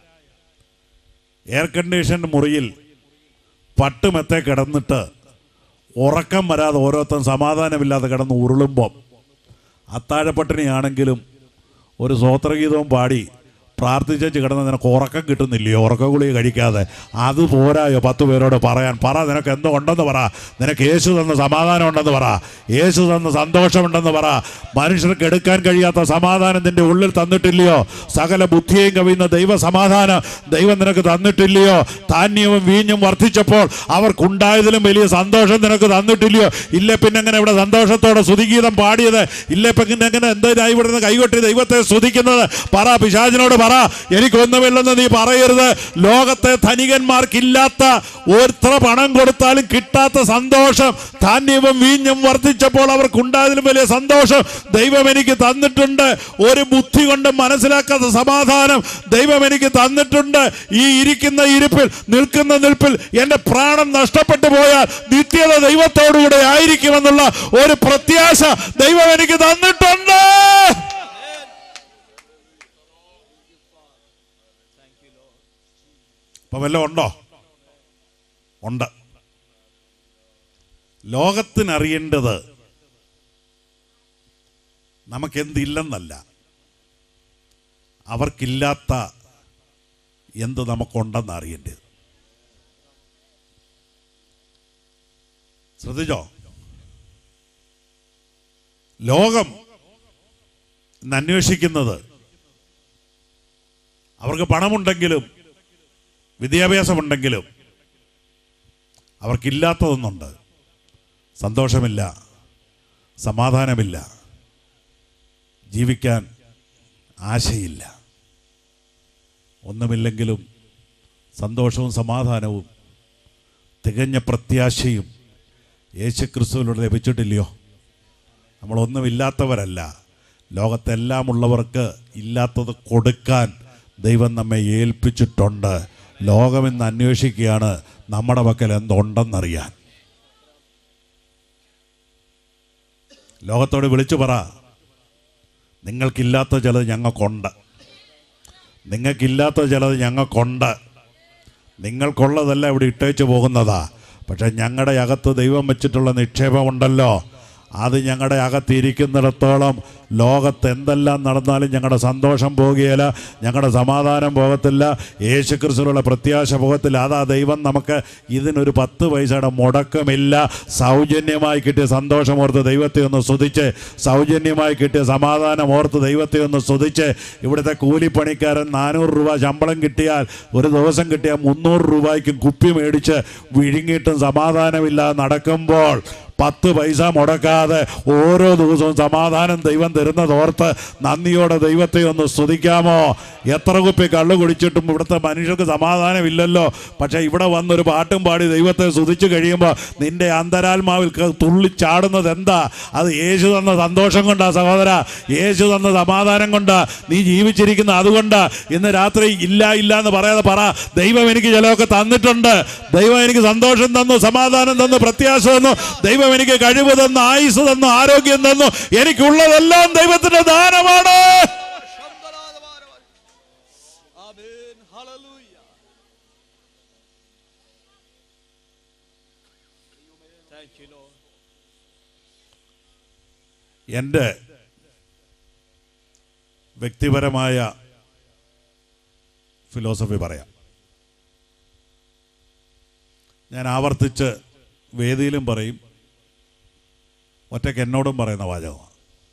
എയർ കണ്ടീഷൻ മുറിയിൽ പട്ടുമെത്തെ കിടന്നിട്ട് ഉറക്കം വരാതെ ഓരോരുത്തൻ സമാധാനമില്ലാതെ കിടന്ന് ഉരുളുമ്പം അത്താഴപ്പട്ടിണിയാണെങ്കിലും ഒരു സ്വോത്രഗീതവും പാടി പ്രാർത്ഥിച്ചു കിടന്ന് നിനക്ക് ഉറക്കം കിട്ടുന്നില്ലയോ ഉറക്ക ഗുളിക കഴിക്കാതെ അത് പോരായോ പത്ത് പേരോട് പറയാൻ പറ നിനക്ക് എന്തോ ഉണ്ടെന്ന് പറ നിനക്ക് യേശു തന്ന സമാധാനം ഉണ്ടെന്ന് പറ യേശു തന്ന സന്തോഷമുണ്ടെന്ന് പറ മനുഷ്യർക്ക് എടുക്കാൻ കഴിയാത്ത സമാധാനം നിന്റെ ഉള്ളിൽ തന്നിട്ടില്ലയോ സകല ബുദ്ധിയെയും കവിയുന്ന ദൈവ സമാധാനം ദൈവം നിനക്ക് തന്നിട്ടില്ലയോ ധാന്യവും വീഞ്ഞും വർദ്ധിച്ചപ്പോൾ അവർക്കുണ്ടായതിലും വലിയ സന്തോഷം നിനക്ക് തന്നിട്ടില്ലയോ ഇല്ല പിന്നെ എങ്ങനെ ഇവിടെ സന്തോഷത്തോടെ സ്തുതിഗീതം പാടിയത് ഇല്ല പിന്നെ എങ്ങനെ എന്താ ഇവിടുന്ന് കൈകൊട്ടി ദൈവത്തെ സ്തുതിക്കുന്നത് പറ പിശാചിനോട് പറ എനിക്കൊന്നുമില്ലെന്ന് നീ പറയരുത് ലോകത്തെ ധനികന്മാർക്കില്ലാത്ത എത്ര പണം കൊടുത്താലും കിട്ടാത്ത സന്തോഷം ധാന്യവും വീഞ്ഞും വർദ്ധിച്ചപ്പോൾ അവർക്കുണ്ടായതിലും വലിയ സന്തോഷം ദൈവം എനിക്ക് തന്നിട്ടുണ്ട് ഒരു ബുദ്ധി കൊണ്ട് മനസ്സിലാക്കാത്ത സമാധാനം ദൈവം എനിക്ക് തന്നിട്ടുണ്ട് ഈ ഇരിക്കുന്ന ഇരിപ്പിൽ നിൽക്കുന്ന നിൽപ്പിൽ എൻ്റെ പ്രാണം നഷ്ടപ്പെട്ടു പോയാൽ നിത്യത ദൈവത്തോടുകൂടെ ആയിരിക്കുമെന്നുള്ള ഒരു പ്രത്യാശ ദൈവം എനിക്ക് തന്നിട്ടുണ്ട് ഇപ്പൊ വല്ലതും ഉണ്ടോ ഉണ്ട് ലോകത്തിനറിയേണ്ടത് നമുക്കെന്തില്ലെന്നല്ല അവർക്കില്ലാത്ത എന്ത് നമുക്കുണ്ടെന്ന് അറിയേണ്ടത് ശ്രദ്ധിച്ചോ ലോകം ഇന്ന് അന്വേഷിക്കുന്നത് അവർക്ക് പണമുണ്ടെങ്കിലും വിദ്യാഭ്യാസമുണ്ടെങ്കിലും അവർക്കില്ലാത്തതൊന്നുണ്ട് സന്തോഷമില്ല സമാധാനമില്ല ജീവിക്കാൻ ആശയില്ല ഒന്നുമില്ലെങ്കിലും സന്തോഷവും സമാധാനവും തികഞ്ഞ പ്രത്യാശയും യേശുക്രിസ്തുവിലൂടെ ലഭിച്ചിട്ടില്ലയോ നമ്മളൊന്നുമില്ലാത്തവരല്ല ലോകത്തെല്ലാം ഉള്ളവർക്ക് ഇല്ലാത്തത് കൊടുക്കാൻ ദൈവം നമ്മെ ഏൽപ്പിച്ചിട്ടുണ്ട് ലോകം ഇന്ന് അന്വേഷിക്കുകയാണ് നമ്മുടെ പക്കൽ എന്തുണ്ടെന്നറിയാൻ ലോകത്തോട് വിളിച്ചു പറ നിങ്ങൾക്കില്ലാത്ത ചിലത് ഞങ്ങൾക്കുണ്ട് നിങ്ങൾക്കില്ലാത്ത ചിലത് ഞങ്ങൾക്കുണ്ട് നിങ്ങൾക്കുള്ളതല്ല ഇവിടെ ഇട്ടേച്ച് പോകുന്നതാ പക്ഷെ ഞങ്ങളുടെ അകത്ത് ദൈവം വെച്ചിട്ടുള്ള നിക്ഷേപമുണ്ടല്ലോ അത് ഞങ്ങളുടെ അകത്തിരിക്കുന്നിടത്തോളം ലോകത്ത് എന്തെല്ലാം നടന്നാലും ഞങ്ങളുടെ സന്തോഷം പോകുകയില്ല ഞങ്ങളുടെ സമാധാനം പോകത്തില്ല യേശുക്രിസ്തുവിലുള്ള പ്രത്യാശ പോകത്തില്ല അതാ ദൈവം നമുക്ക് ഇതിനൊരു പത്ത് പൈസയുടെ മുടക്കമില്ല സൗജന്യമായി കിട്ടിയ സന്തോഷം ഓർത്ത് ദൈവത്തെ ഒന്ന് സ്തുതിച്ച് സൗജന്യമായി കിട്ടിയ സമാധാനം ഓർത്ത് ദൈവത്തെ ഒന്ന് സ്തുതിച്ച് ഇവിടുത്തെ കൂലിപ്പണിക്കാരൻ നാനൂറ് രൂപ ശമ്പളം കിട്ടിയാൽ ഒരു ദിവസം കിട്ടിയാൽ മുന്നൂറ് രൂപയ്ക്ക് കുപ്പി മേടിച്ച് വിഴുങ്ങിയിട്ടും സമാധാനമില്ലാതെ നടക്കുമ്പോൾ പത്ത് പൈസ മുടക്കാതെ ഓരോ ദിവസവും സമാധാനം ദൈവം തരുന്നതോർത്ത് നന്ദിയോടെ ദൈവത്തെ ഒന്ന് സ്തുതിക്കാമോ എത്ര കുപ്പി കള്ളു കുടിച്ചിട്ടും ഇവിടുത്തെ മനുഷ്യർക്ക് സമാധാനമില്ലല്ലോ പക്ഷേ ഇവിടെ വന്നൊരു പാട്ടും പാടി ദൈവത്തെ സ്തുതിച്ചു കഴിയുമ്പോൾ നിന്റെ അന്തരാത്മാവിൽ ക- തുള്ളിച്ചാടുന്നത് എന്താ അത് യേശു തന്ന സന്തോഷം കൊണ്ടാ സഹോദര യേശു തന്ന സമാധാനം കൊണ്ടാ നീ ജീവിച്ചിരിക്കുന്ന അതുകൊണ്ടാ ഇന്ന് രാത്രി ഇല്ല ഇല്ല എന്ന് പറയാതെ പറ ദൈവം എനിക്ക് ചിലതൊക്കെ തന്നിട്ടുണ്ട് ദൈവം എനിക്ക് സന്തോഷം തന്നു സമാധാനം തന്നു പ്രത്യാശ തന്നു ദൈവം എനിക്ക് കഴിവ് തന്നു ആയുസ് തന്നു ആരോഗ്യം തന്നു എനിക്കുള്ളതെല്ലാം ദൈവത്തിന്റെ ദാനമാണ് Amen. Hallelujah. Thank you, Lord. എൻ്റെ വ്യക്തിപരമായ ഫിലോസഫി പറയാം ഞാൻ ആവർത്തിച്ച് വേദിയിലും പറയും ഒറ്റയ്ക്ക് എന്നോടും പറയുന്ന വാചകമാണ്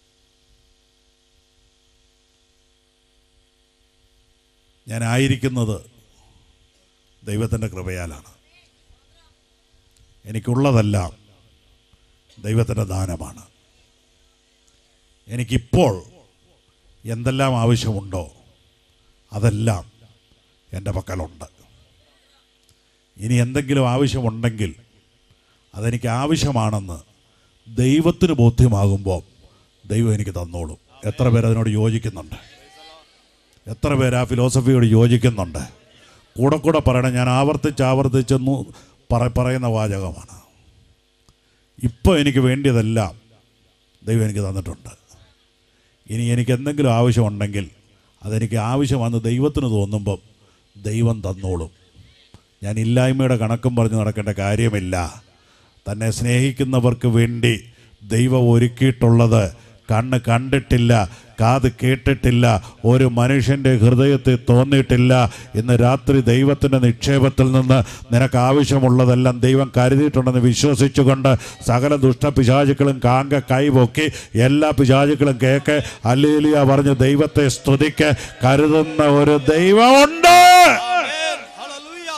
ഞാൻ ആയിരിക്കുന്നത് ദൈവത്തിൻ്റെ കൃപയാലാണ് എനിക്കുള്ളതെല്ലാം ദൈവത്തിൻ്റെ ദാനമാണ് എനിക്കിപ്പോൾ എന്തെല്ലാം ആവശ്യമുണ്ടോ അതെല്ലാം എൻ്റെ പക്കലുണ്ട് ഇനി എന്തെങ്കിലും ആവശ്യമുണ്ടെങ്കിൽ അതെനിക്ക് ആവശ്യമാണെന്ന് ദൈവത്തിന് ബോധ്യമാകുമ്പോൾ ദൈവം എനിക്ക് തന്നോളും എത്ര പേർ അതിനോട് യോജിക്കുന്നുണ്ട് എത്ര പേര് ആ ഫിലോസഫിയോട് യോജിക്കുന്നുണ്ട് കൂടെ കൂടെ പറയണം ഞാൻ ആവർത്തിച്ച് ആവർത്തിച്ചെന്നു പറ പറയുന്ന വാചകമാണ് ഇപ്പോൾ എനിക്ക് വേണ്ടിയതെല്ലാം ദൈവം എനിക്ക് തന്നിട്ടുണ്ട് ഇനി എനിക്ക് എന്തെങ്കിലും ആവശ്യമുണ്ടെങ്കിൽ അതെനിക്ക് ആവശ്യമാണെന്ന് ദൈവത്തിന് തോന്നുമ്പം ദൈവം തന്നോളും ഞാൻ ഇല്ലായ്മയുടെ കണക്കും പറഞ്ഞ് നടക്കേണ്ട കാര്യമില്ല തന്നെ സ്നേഹിക്കുന്നവർക്ക് വേണ്ടി ദൈവം ഒരുക്കിയിട്ടുള്ളത് കണ്ണ് കണ്ടിട്ടില്ല കാത് കേട്ടിട്ടില്ല ഒരു മനുഷ്യൻ്റെ ഹൃദയത്തിൽ തോന്നിയിട്ടില്ല ഇന്ന് രാത്രി ദൈവത്തിൻ്റെ നിക്ഷേപത്തിൽ നിന്ന് നിനക്ക് ആവശ്യമുള്ളതെല്ലാം ദൈവം കരുതിയിട്ടുണ്ടെന്ന് വിശ്വസിച്ചുകൊണ്ട് സകല ദുഷ്ടപിശാചുക്കളും കാങ്ക കൈപൊക്കി എല്ലാ പിശാചുക്കളും കേക്ക് അല്ലേലിയ പറഞ്ഞ് ദൈവത്തെ സ്തുതിക്ക് കരുതുന്ന ഒരു ദൈവമുണ്ട് Amen. Hallelujah.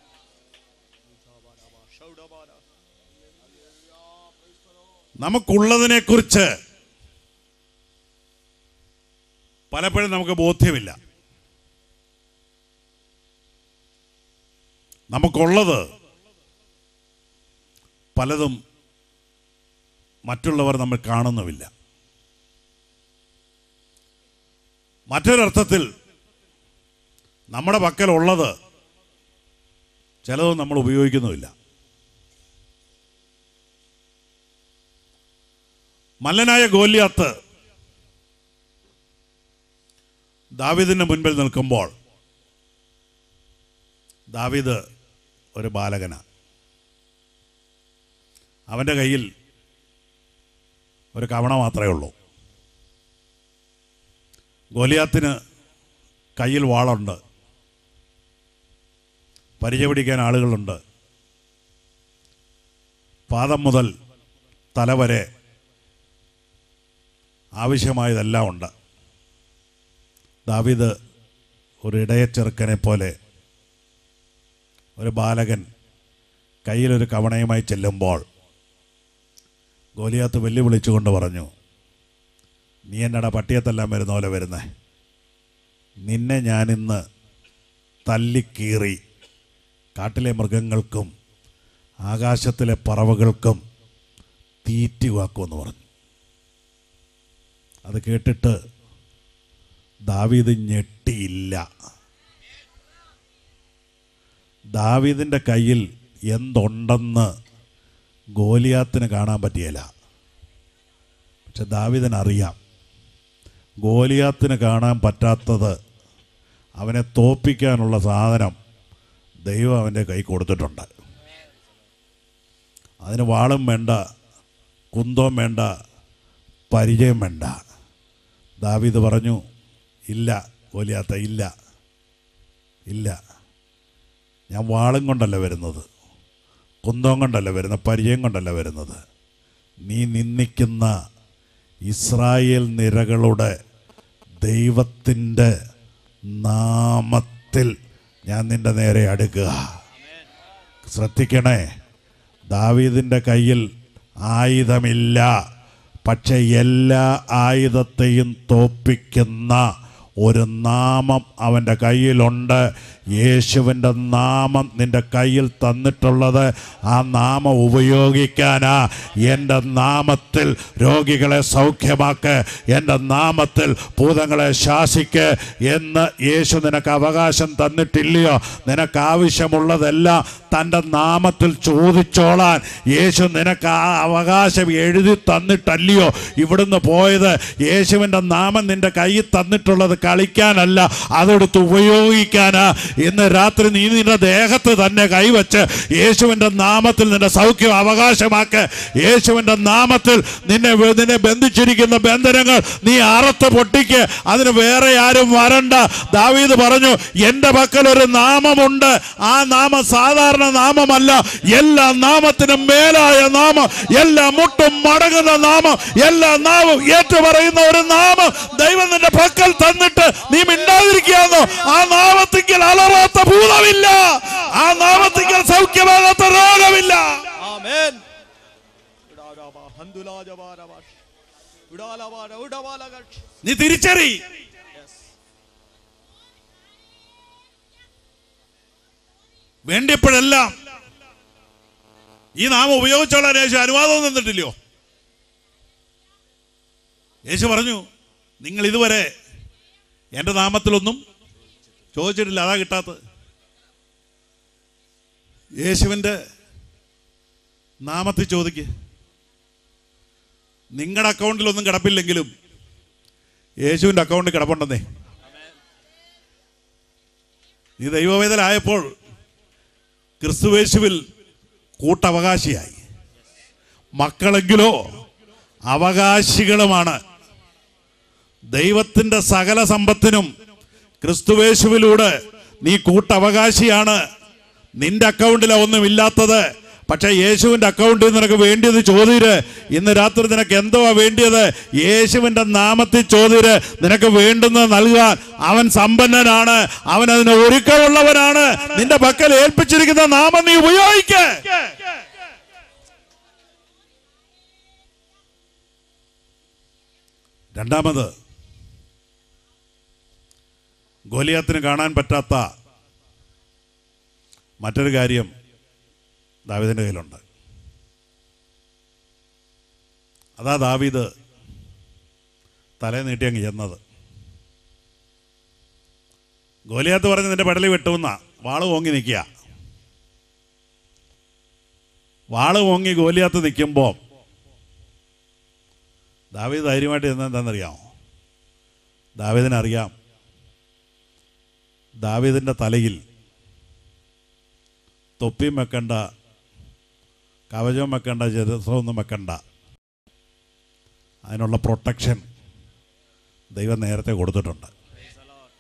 Shaudabara. നമുക്കുള്ളതിനെക്കുറിച്ച് പലപ്പോഴും നമുക്ക് ബോധ്യമില്ല നമുക്കുള്ളത് പലതും മറ്റുള്ളവർ നമ്മൾ കാണുന്നുമില്ല മറ്റൊരർത്ഥത്തിൽ നമ്മുടെ പക്കലുള്ളത് ചിലതും നമ്മൾ ഉപയോഗിക്കുന്നുമില്ല മല്ലനായ ഗോല്യാത്ത് ദാവീദിന് മുൻപിൽ നിൽക്കുമ്പോൾ ദാവീദ് ഒരു ബാലകനാണ് അവൻ്റെ കയ്യിൽ ഒരു കവണ മാത്രമേ ഉള്ളൂ ഗോലിയാത്തിന് കയ്യിൽ വാളുണ്ട് പരിചയ പിടിക്കാൻ ആളുകളുണ്ട് പാദം മുതൽ തല വരെ ആവശ്യമായതെല്ലാം ഉണ്ട് ദാവിദ് ഒരു ഇടയച്ചെറുക്കനെ പോലെ ഒരു ബാലകൻ കയ്യിലൊരു കവണയുമായി ചെല്ലുമ്പോൾ ഗോലിയാത്ത് വെല്ലുവിളിച്ചുകൊണ്ട് പറഞ്ഞു നീ എന്നടാ പട്ടിയത്തെല്ലാം വരുന്ന പോലെ വരുന്നേ നിന്നെ ഞാനിന്ന് തല്ലിക്കീറി കാട്ടിലെ മൃഗങ്ങൾക്കും ആകാശത്തിലെ പറവകൾക്കും തീറ്റുവാക്കുമെന്ന് പറഞ്ഞു അത് കേട്ടിട്ട് ദാവീദ് ഞെട്ടിയില്ല ദാവീദിൻ്റെ കയ്യിൽ എന്തുണ്ടെന്ന് ഗോലിയാത്തിന് കാണാൻ പറ്റിയല്ല പക്ഷെ ദാവീദിനറിയാം ഗോലിയാത്തിന് കാണാൻ പറ്റാത്തത് അവനെ തോപ്പിക്കാനുള്ള സാധനം ദൈവം അവൻ്റെ കൈ കൊടുത്തിട്ടുണ്ട് അതിന് വാളും വേണ്ട കുന്തവും വേണ്ട പരിചയം വേണ്ട ദാവീദ് പറഞ്ഞു ഇല്ല ഗോലിയാത്ത ഇല്ല ഇല്ല ഞാൻ വാളും കൊണ്ടല്ല വരുന്നത് കുന്തവും കൊണ്ടല്ല വരുന്നത് പരിചയം കൊണ്ടല്ല വരുന്നത് നീ നിന്ദിക്കുന്ന ഇസ്രായേൽ നിരകളുടെ ദൈവത്തിൻ്റെ നാമത്തിൽ ഞാൻ നിന്റെ നേരെ അടുക്കുക ശ്രദ്ധിക്കണേ ദാവീദിൻ്റെ കയ്യിൽ ആയുധമില്ല പക്ഷെ എല്ലാ ആയുധത്തെയും തോപ്പിക്കുന്ന ഒരു നാമം അവൻ്റെ കയ്യിലുണ്ട് യേശുവിൻ്റെ നാമം നിൻ്റെ കയ്യിൽ തന്നിട്ടുള്ളത് ആ നാമം ഉപയോഗിക്കാനാ എൻ്റെ നാമത്തിൽ രോഗികളെ സൗഖ്യമാക്ക് എൻ്റെ നാമത്തിൽ ഭൂതങ്ങളെ ശാസിക്ക് എന്ന് യേശു നിനക്ക് അവകാശം തന്നിട്ടില്ലയോ നിനക്ക് ആവശ്യമുള്ളതെല്ലാം തൻ്റെ നാമത്തിൽ ചോദിച്ചോളാൻ യേശു നിനക്ക് ആ അവകാശം എഴുതി തന്നിട്ടല്ലയോ ഇവിടുന്ന് പോയത് യേശുവിൻ്റെ നാമം നിന്റെ കയ്യിൽ തന്നിട്ടുള്ളത് കളിക്കാനല്ല അതെടുത്ത് ഉപയോഗിക്കാനാ ഇന്ന് രാത്രി നീ നിന്റെ ദേഹത്ത് തന്നെ കൈവച്ച് യേശുവിൻ്റെ നാമത്തിൽ നിന്റെ സൗഖ്യം അവകാശമാക്ക് യേശുവിൻ്റെ നാമത്തിൽ നിന്നെ വെ- നിന്നെ ബന്ധിച്ചിരിക്കുന്ന ബന്ധനങ്ങൾ നീ അറുത്ത് പൊട്ടിക്ക് അതിന് വേറെ ആരും വരണ്ട ദാവീദ് പറഞ്ഞു എൻ്റെ പക്കൽ ഒരു നാമമുണ്ട് ആ നാമം സാധാരണ നാമമല്ല എല്ലാ നാമത്തിനും മേലായ നാമം എല്ലാ മുട്ടും മടങ്ങുന്ന നാമം എല്ലാ നാമം ഏറ്റുപറയുന്ന ഒരു നാമം ദൈവം നിന്റെ പക്കൽ തന്നിട്ട് നീ മിണ്ടാതിരിക്കുകയാണോ ആ നാമത്തിങ്കിൽ അലറാത്ത ഭൂതമില്ല ആ നാമത്തിങ്കിൽ സൗഖ്യമാകാത്ത രോഗമില്ല ആമേൻ ഉടാടാബ, ഹന്തുലാജബാരബാഷ്. ഉടാലബാര, ഉടവാലകഷ്. നീ തിരിച്ചറി Yes. വേണ്ടിയപ്പോഴെല്ലാം ഈ നാമം ഉപയോഗിച്ചോളാൻ യേശു അനുവാദം തന്നിട്ടില്ലയോ യേശു പറഞ്ഞു നിങ്ങൾ ഇതുവരെ എൻ്റെ നാമത്തിലൊന്നും ചോദിച്ചിട്ടില്ല അതാ കിട്ടാത്തത് യേശുവിൻ്റെ നാമത്തിൽ ചോദിക്ക് നിങ്ങളുടെ അക്കൗണ്ടിലൊന്നും കിടപ്പില്ലെങ്കിലും യേശുവിൻ്റെ അക്കൗണ്ടിൽ കിടപ്പുണ്ടെന്നേ നീ ദൈവവേദനായപ്പോൾ ക്രിസ്തുവേശുവിൽ കൂട്ടവകാശിയായി മക്കളെങ്കിലോ അവകാശികളുമാണ് ദൈവത്തിൻ്റെ സകല സമ്പത്തിനും ക്രിസ്തുവേശുവിലൂടെ നീ കൂട്ടവകാശിയാണ് നിന്റെ അക്കൗണ്ടിലാ ഒന്നും ഇല്ലാത്തത് പക്ഷേ യേശുവിൻ്റെ അക്കൗണ്ടിൽ നിനക്ക് വേണ്ടിയത് ചോദ്യര് ഇന്ന് രാത്രി നിനക്ക് എന്തുവാ വേണ്ടിയത് യേശുവിൻ്റെ നാമത്തിൽ ചോദ്യര് നിനക്ക് വേണ്ടുന്നത് നൽകാൻ അവൻ സമ്പന്നനാണ് അവൻ അതിന് ഒരുക്കമുള്ളവനാണ് നിന്റെ പക്കൽ ഏൽപ്പിച്ചിരിക്കുന്ന നാമം നീ ഉപയോഗിക്ക രണ്ടാമത് ഗോലിയാത്തിന് കാണാൻ പറ്റാത്ത മറ്റൊരു കാര്യം ദാവീദിൻ്റെ കയ്യിലുണ്ട് അതാ ദാവീദ് തലേ നീട്ടി അങ്ങ് ചെന്നത് ഗോലിയാത്ത് പറഞ്ഞ് നിന്റെ പടലി വെട്ടുമെന്ന വാള് ഓങ്ങി നിൽക്കുക വാള് ഓങ്ങി ഗോലിയാത്ത് നിൽക്കുമ്പോൾ ദാവീദ് ധൈര്യമായിട്ട് ചെന്നത് എന്താണെന്നറിയാമോ ദാവീദിനറിയാം ദാവീദിൻ്റെ തലയിൽ തൊപ്പിയും വെക്കണ്ട കവചവും വെക്കണ്ട ചരിത്രമൊന്നും വെക്കണ്ട അതിനുള്ള പ്രൊട്ടക്ഷൻ ദൈവം നേരത്തെ കൊടുത്തിട്ടുണ്ട്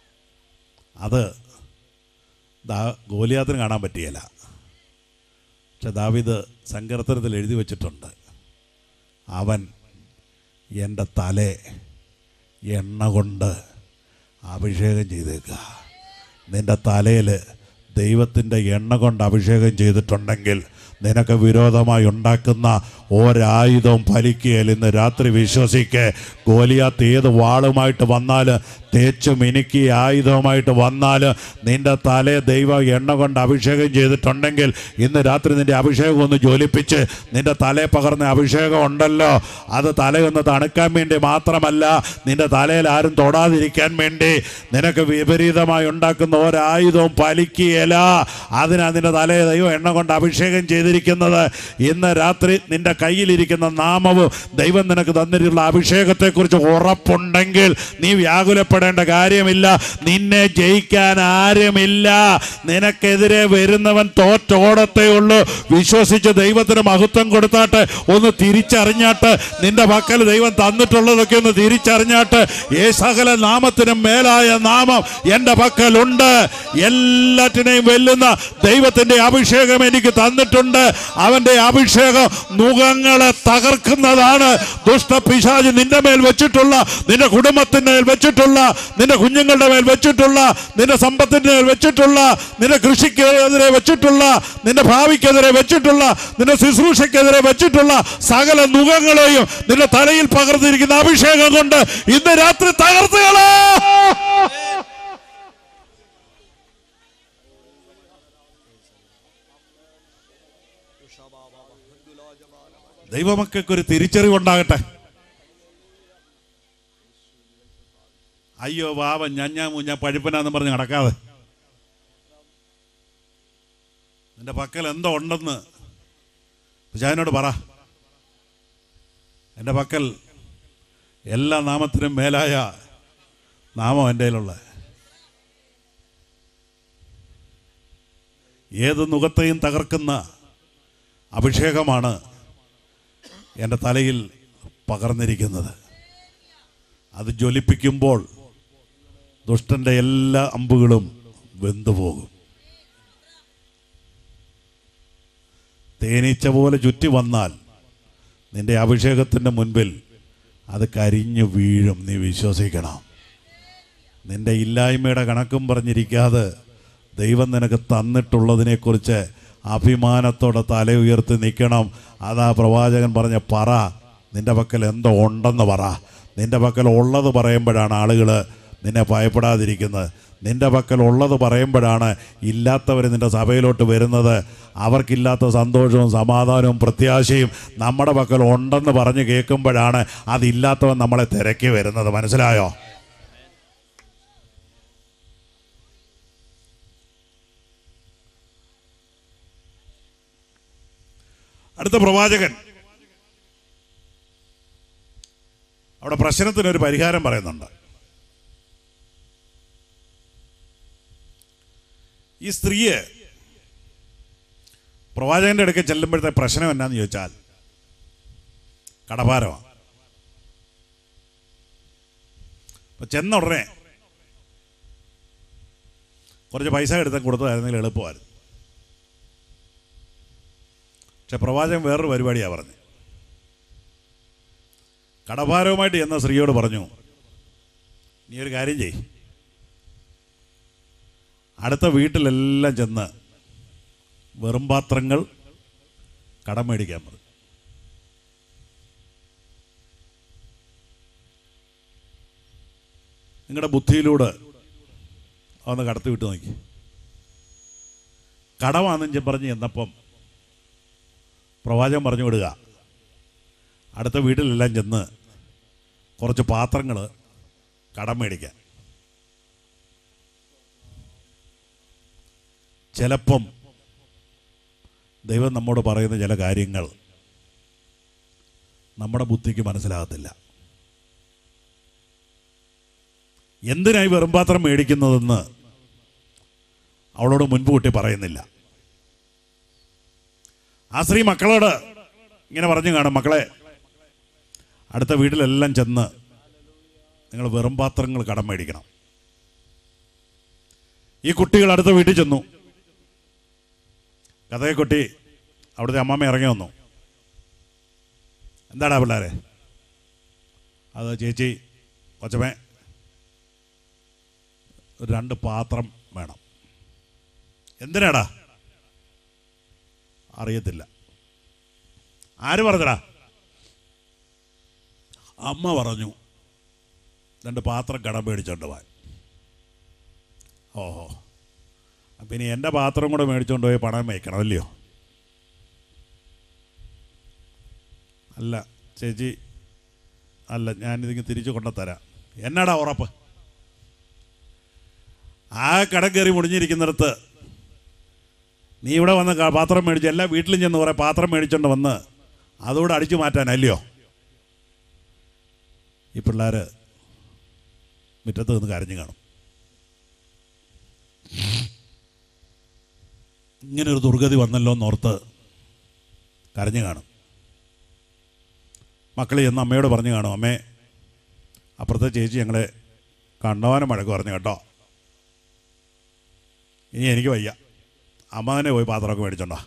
അത് ദാ ഗോലിയാത്തിന് കാണാൻ പറ്റിയല്ല പക്ഷെ ദാവിദ് സങ്കീർത്തനത്തിൽ എഴുതി വച്ചിട്ടുണ്ട് അവൻ എൻ്റെ തലേ എണ്ണ കൊണ്ട് അഭിഷേകം ചെയ്തേക്കുക നിൻ്റെ തലയിൽ ദൈവത്തിൻ്റെ എണ്ണ കൊണ്ട് അഭിഷേകം ചെയ്തിട്ടുണ്ടെങ്കിൽ നിനക്ക് വിരോധമായി ഉണ്ടാക്കുന്ന ഒരായുധവും ഫലിക്കുകയില്ല ഇന്ന് രാത്രി വിശ്വസിക്കെ ഗോലിയാത്ത് ഏത് വാളുമായിട്ട് വന്നാൽ തേച്ച് മിനുക്കി ആയുധവുമായിട്ട് വന്നാൽ നിന്റെ തലേ ദൈവം എണ്ണ കൊണ്ട് അഭിഷേകം ചെയ്തിട്ടുണ്ടെങ്കിൽ ഇന്ന് രാത്രി നിന്റെ അഭിഷേകം ഒന്ന് ജ്വലിപ്പിച്ച് നിന്റെ തലേ പകർന്ന അഭിഷേകം ഉണ്ടല്ലോ അത് തലയൊന്ന് തണുക്കാൻ വേണ്ടി മാത്രമല്ല നിന്റെ തലയിൽ ആരും തൊടാതിരിക്കാൻ വേണ്ടി നിനക്ക് വിപരീതമായി ഉണ്ടാക്കുന്ന ഒരായുധവും ഫലിക്കുകയില്ല അതിനാ നിന്റെ തലയെ ദൈവം എണ്ണ കൊണ്ട് അഭിഷേകം ചെയ്തിരിക്കുന്നത് ഇന്ന് രാത്രി നിന്റെ കയ്യിലിരിക്കുന്ന നാമവും ദൈവം നിനക്ക് തന്നിട്ടുള്ള അഭിഷേകത്തെക്കുറിച്ച് ഉറപ്പുണ്ടെങ്കിൽ നീ വ്യാകുലപ്പെടേണ്ട കാര്യമില്ല നിന്നെ ജയിക്കാൻ ആരുമില്ല നിനക്കെതിരെ വരുന്നവൻ തോറ്റോടത്തേ ഉള്ളൂ വിശ്വസിച്ച് ദൈവത്തിന് മഹത്വം കൊടുത്താട്ട് ഒന്ന് തിരിച്ചറിഞ്ഞാട്ട് നിന്റെ പക്കൽ ദൈവം തന്നിട്ടുള്ളതൊക്കെ ഒന്ന് തിരിച്ചറിഞ്ഞാട്ട് ഏ സകല നാമത്തിനും മേലായ നാമം എൻ്റെ പക്കലുണ്ട് എല്ലാറ്റിനെയും വെല്ലുന്ന ദൈവത്തിൻ്റെ അഭിഷേകം എനിക്ക് തന്നിട്ടുണ്ട് അവൻ്റെ അഭിഷേകം മുഖങ്ങളെ തകർക്കുന്നതാണ് ദുഷ്ടപിശാജ് നിന്റെ മേൽ വെച്ചിട്ടുള്ള നിന്റെ കുടുംബത്തിൻ്റെ മേൽ വെച്ചിട്ടുള്ള നിന്റെ കുഞ്ഞുങ്ങളുടെ മേൽ വെച്ചിട്ടുള്ള നിന്റെ സമ്പത്തിൻ്റെ മേൽ വെച്ചിട്ടുള്ള നിന്റെ കൃഷിക്കെതിരെ വെച്ചിട്ടുള്ള നിന്റെ ഭാവിക്കെതിരെ വെച്ചിട്ടുള്ള നിന്റെ ശുശ്രൂഷയ്ക്കെതിരെ വെച്ചിട്ടുള്ള സകല മുഖങ്ങളെയും നിന്റെ തലയിൽ പകർന്നിരിക്കുന്ന അഭിഷേകം കൊണ്ട് ഇന്ന് രാത്രി തകർത്തുകളോ ദൈവമക്കൾക്ക് ഒരു തിരിച്ചറിവുണ്ടാകട്ടെ അയ്യോ പാവം ഞഞ്ഞാ മുഞ്ഞ പഴുപ്പനാന്ന് പറഞ്ഞ് നടക്കാതെ നിന്റെ പക്കൽ എന്തോ ഉണ്ടെന്ന് പിശാചിനോട് പറ എൻ്റെ പക്കൽ എല്ലാ നാമത്തിനും മേലായ നാമം എൻ്റെ കയ്യിലുള്ള ഏത് മുഖത്തെയും തകർക്കുന്ന അഭിഷേകമാണ് എൻ്റെ തലയിൽ പകർന്നിരിക്കുന്നത് അത് ജ്വലിപ്പിക്കുമ്പോൾ ദുഷ്ടൻ്റെ എല്ലാ അമ്പുകളും വെന്തുപോകും തേനീച്ച പോലെ ചുറ്റി വന്നാൽ നിന്റെ അഭിഷേകത്തിൻ്റെ മുൻപിൽ അത് കരിഞ്ഞു വീഴും നീ വിശ്വസിക്കണം നിന്റെ ഇല്ലായ്മയുടെ കണക്കും പറഞ്ഞിരിക്കാതെ ദൈവം നിനക്ക് തന്നിട്ടുള്ളതിനെക്കുറിച്ച് അഭിമാനത്തോടെ തല ഉയർത്തി നിൽക്കണം അതാ പ്രവാചകൻ പറഞ്ഞ പറ നിന്റെ പക്കൽ എന്തോ ഉണ്ടെന്ന് പറ നിന്റെ പക്കൽ ഉള്ളത് പറയുമ്പോഴാണ് ആളുകൾ നിന്നെ ഭയപ്പെടാതിരിക്കുന്നത് നിന്റെ പക്കൽ ഉള്ളത് പറയുമ്പോഴാണ് ഇല്ലാത്തവർ നിന്റെ സഭയിലോട്ട് വരുന്നത് അവർക്കില്ലാത്ത സന്തോഷവും സമാധാനവും പ്രത്യാശയും നമ്മുടെ പക്കൽ ഉണ്ടെന്ന് പറഞ്ഞ് കേൾക്കുമ്പോഴാണ് അതില്ലാത്തവൻ നമ്മളെ തിരക്കി വരുന്നത് മനസ്സിലായോ അടുത്ത പ്രവാചകൻ അവിടെ പ്രശ്നത്തിനൊരു പരിഹാരം പറയുന്നുണ്ട് ഈ സ്ത്രീയെ പ്രവാചകന്റെ അടുക്കൽ ചെല്ലുമ്പോഴത്തെ പ്രശ്നം എന്നാന്ന് ചോദിച്ചാൽ കടഭാരമാണ് അപ്പൊ ചെന്ന ഉടനെ കുറച്ച് പൈസ എടുത്താൽ കൊടുത്തതായിരുന്നെങ്കിൽ എളുപ്പമായിരുന്നു പക്ഷെ പ്രവാചകൻ വേറൊരു പരിപാടിയാണ് പറഞ്ഞത് കടഭാരവുമായിട്ട് ചെന്ന സ്ത്രീയോട് പറഞ്ഞു നീ ഒരു കാര്യം ചെയ് അടുത്ത വീട്ടിലെല്ലാം ചെന്ന് വെറും പാത്രങ്ങൾ കടം മേടിക്കാൻ പറഞ്ഞു നിങ്ങളുടെ ബുദ്ധിയിലൂടെ ഒന്ന് കടത്തി വിട്ട് നോക്കി കടമാണെന്ന് പറഞ്ഞ് ചെന്നപ്പം പ്രവാചകൻ പറഞ്ഞു വിടുക അടുത്ത വീട്ടിലെല്ലാം ചെന്ന് കുറച്ച് പാത്രങ്ങൾ കടം മേടിക്കാൻ ചിലപ്പം ദൈവം നമ്മോട് പറയുന്ന ചില കാര്യങ്ങൾ നമ്മുടെ ബുദ്ധിക്ക് മനസ്സിലാകത്തില്ല എന്തിനായി വെറും പാത്രം മേടിക്കുന്നതെന്ന് അവളോട് മുൻപ് കൂട്ടി പറയുന്നില്ല ആ സ്ത്രീ മക്കളോട് ഇങ്ങനെ പറഞ്ഞു കാണും മക്കളെ അടുത്ത വീട്ടിലെല്ലാം ചെന്ന് നിങ്ങൾ വെറും പാത്രങ്ങൾ കടം മേടിക്കണം ഈ കുട്ടികൾ അടുത്ത വീട്ടിൽ ചെന്നു കഥയെക്കുട്ടി അവിടുത്തെ അമ്മമ്മ ഇറങ്ങി വന്നു എന്താടാ പിള്ളേരെ അത് ചേച്ചി കൊച്ചമ്മേ ഒരു രണ്ട് പാത്രം വേണം എന്തിനാടാ അറിയത്തില്ല ആര് പറഞ്ഞടാ അമ്മ പറഞ്ഞു രണ്ട് പാത്രം കടം മേടിച്ചോണ്ട് പോവാൻ ഓഹോ അപ്പം ഇനി എൻ്റെ പാത്രം കൂടെ മേടിച്ചോണ്ട് പോയി പണം വയ്ക്കണം അല്ലയോ അല്ല ചേച്ചി അല്ല ഞാനിതിങ്ങ് തിരിച്ചു കൊണ്ടുതരാം എന്നാടാ ഉറപ്പ് ആ കടം കയറി മുടിഞ്ഞിരിക്കുന്നിടത്ത് നീ ഇവിടെ വന്ന് ക- പാത്രം മേടിച്ച് എല്ലാ വീട്ടിലും ചെന്ന് കുറേ പാത്രം മേടിച്ചോണ്ട് വന്ന് അതുകൂടെ അടിച്ചു മാറ്റാനല്ലയോ ഈ പിള്ളേർ മുറ്റത്ത് നിന്ന് കരഞ്ഞു കാണും ഇങ്ങനെ ഒരു ദുർഗതി വന്നല്ലോ എന്നോർത്ത് കരഞ്ഞു കാണും മക്കൾ ചെന്ന് അമ്മയോട് പറഞ്ഞു കാണും അമ്മേ അപ്പുറത്തെ ചേച്ചി ഞങ്ങളെ കണ്ടവാനം മഴക്ക് പറഞ്ഞു കേട്ടോ ഇനി എനിക്ക് വയ്യ അമ്മ തന്നെ പോയി പാത്രമൊക്കെ മേടിച്ചോണ്ടാ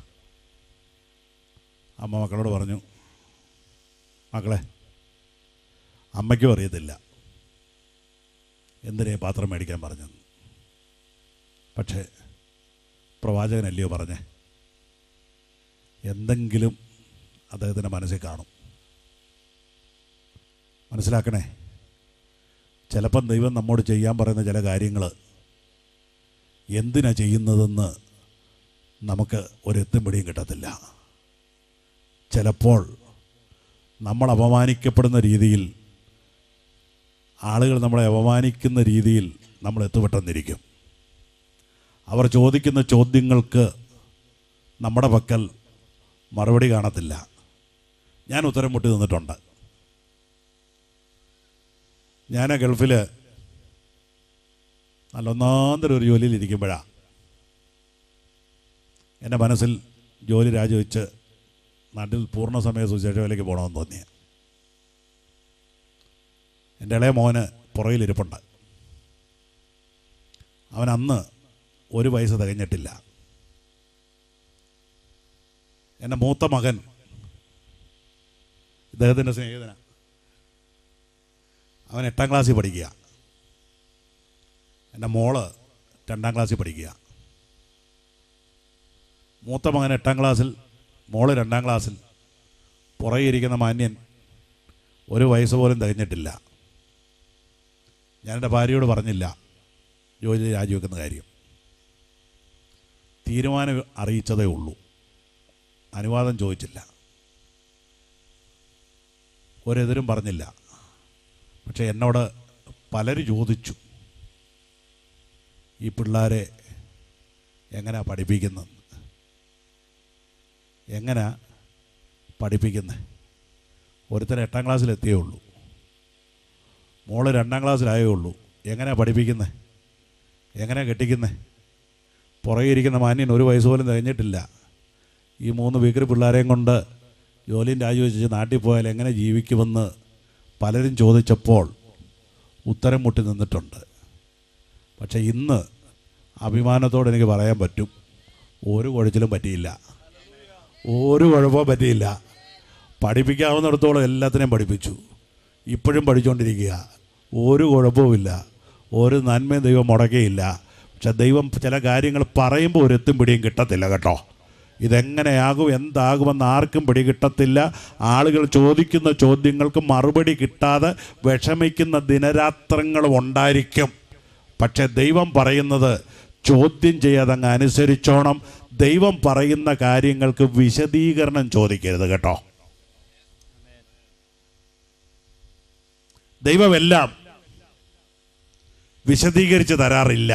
അമ്മ മക്കളോട് പറഞ്ഞു മക്കളെ അമ്മയ്ക്കും അറിയത്തില്ല എന്തിനാ ഈ പാത്രം മേടിക്കാൻ പറഞ്ഞെന്ന് പക്ഷേ പ്രവാചകനല്ലയോ പറഞ്ഞേ എന്തെങ്കിലും അദ്ദേഹത്തിൻ്റെ മനസ്സിൽ കാണും മനസ്സിലാക്കണേ ചിലപ്പം ദൈവം നമ്മോട് ചെയ്യാൻ പറയുന്ന ചില കാര്യങ്ങൾ എന്തിനാ ചെയ്യുന്നതെന്ന് നമുക്ക് ഒരെത്തും പിടിയും കിട്ടത്തില്ല ചിലപ്പോൾ നമ്മൾ അപമാനിക്കപ്പെടുന്ന രീതിയിൽ ആളുകൾ നമ്മളെ അപമാനിക്കുന്ന രീതിയിൽ നമ്മൾ എത്തുപെട്ടെന്നിരിക്കും അവർ ചോദിക്കുന്ന ചോദ്യങ്ങൾക്ക് നമ്മുടെ പക്കൽ മറുപടി കാണത്തില്ല ഞാൻ ഉത്തരം മുട്ടി നിന്നിട്ടുണ്ട് ഞാൻ ആ ഗൾഫിൽ നല്ല ഒന്നാന്തരം ഒരു ജോലിയിൽ ഇരിക്കുമ്പോഴാണ് എൻ്റെ മനസ്സിൽ ജോലി രാജിവെച്ച് നാട്ടിൽ പൂർണ്ണസമയ സുശേഷ വേലയ്ക്ക് പോകണമെന്ന് തോന്നിയ എൻ്റെ ഇളയ മോന് പുറകിലിരിപ്പുണ്ട് അവൻ അന്ന് ഒരു വയസ്സ് തികഞ്ഞിട്ടില്ല എൻ്റെ മൂത്ത മകൻ ഇദ്ദേഹത്തിൻ്റെ സ്നേഹിതനാണ് അവൻ എട്ടാം ക്ലാസ്സിൽ പഠിക്കുക എൻ്റെ മോള് രണ്ടാം ക്ലാസ്സിൽ പഠിക്കുക മൂത്ത മകൻ എട്ടാം ക്ലാസ്സിൽ മോള് രണ്ടാം ക്ലാസ്സിൽ പുറകെ ഇരിക്കുന്ന മാന്യൻ ഒരു വയസ്സ് പോലും തികഞ്ഞിട്ടില്ല ഞാൻ എൻ്റെ ഭാര്യയോട് പറഞ്ഞില്ല ജോലി രാജിവെക്കുന്ന കാര്യം തീരുമാനം അറിയിച്ചതേ ഉള്ളൂ അനുവാദം ചോദിച്ചില്ല ഒരെതിരും പറഞ്ഞില്ല പക്ഷെ എന്നോട് പലരും ചോദിച്ചു ഈ പിള്ളേരെ എങ്ങനെയാ പഠിപ്പിക്കുന്നത് എങ്ങനെയാ പഠിപ്പിക്കുന്നത് ഒരുത്തൻ എട്ടാം ക്ലാസ്സിലെത്തിയേ ഉള്ളൂ മോള് രണ്ടാം ക്ലാസ്സിലായേ ഉള്ളൂ എങ്ങനെയാ പഠിപ്പിക്കുന്നത് എങ്ങനെയാ കെട്ടിക്കുന്നത് പുറകെ ഇരിക്കുന്ന മാന്യൻ ഒരു വയസ്സ് പോലും തികഞ്ഞിട്ടില്ല ഈ മൂന്ന് വീക്കറി പിള്ളേരെയും കൊണ്ട് ജോലിയും രാജിവെച്ച് നാട്ടിൽ പോയാൽ എങ്ങനെ ജീവിക്കുമെന്ന് പലരും ചോദിച്ചപ്പോൾ ഉത്തരം മുട്ടി നിന്നിട്ടുണ്ട് പക്ഷേ ഇന്ന് അഭിമാനത്തോടെ എനിക്ക് പറയാൻ പറ്റും ഒരു കുഴച്ചിലും പറ്റിയില്ല ഒരു കുഴപ്പവും പറ്റിയില്ല പഠിപ്പിക്കാവുന്നിടത്തോളം എല്ലാത്തിനെയും പഠിപ്പിച്ചു ഇപ്പോഴും പഠിച്ചുകൊണ്ടിരിക്കുക ഒരു കുഴപ്പവുമില്ല ഒരു നന്മയും ദൈവം മുടക്കിയില്ല പക്ഷെ ദൈവം ചില കാര്യങ്ങൾ പറയുമ്പോൾ ഒരു എത്തും പിടിയും കിട്ടത്തില്ല കേട്ടോ ഇതെങ്ങനെയാകും എന്താകുമെന്ന് ആർക്കും പിടി കിട്ടത്തില്ല ആളുകൾ ചോദിക്കുന്ന ചോദ്യങ്ങൾക്ക് മറുപടി കിട്ടാതെ വിഷമിക്കുന്ന ദിനരാത്രങ്ങളും ഉണ്ടായിരിക്കും പക്ഷെ ദൈവം പറയുന്നത് ചോദ്യം ചെയ്യാതെ അങ്ങ് അനുസരിച്ചോണം ദൈവം പറയുന്ന കാര്യങ്ങൾക്ക് വിശദീകരണം ചോദിക്കരുത് കേട്ടോ ദൈവമെല്ലാം വിശദീകരിച്ച് തരാറില്ല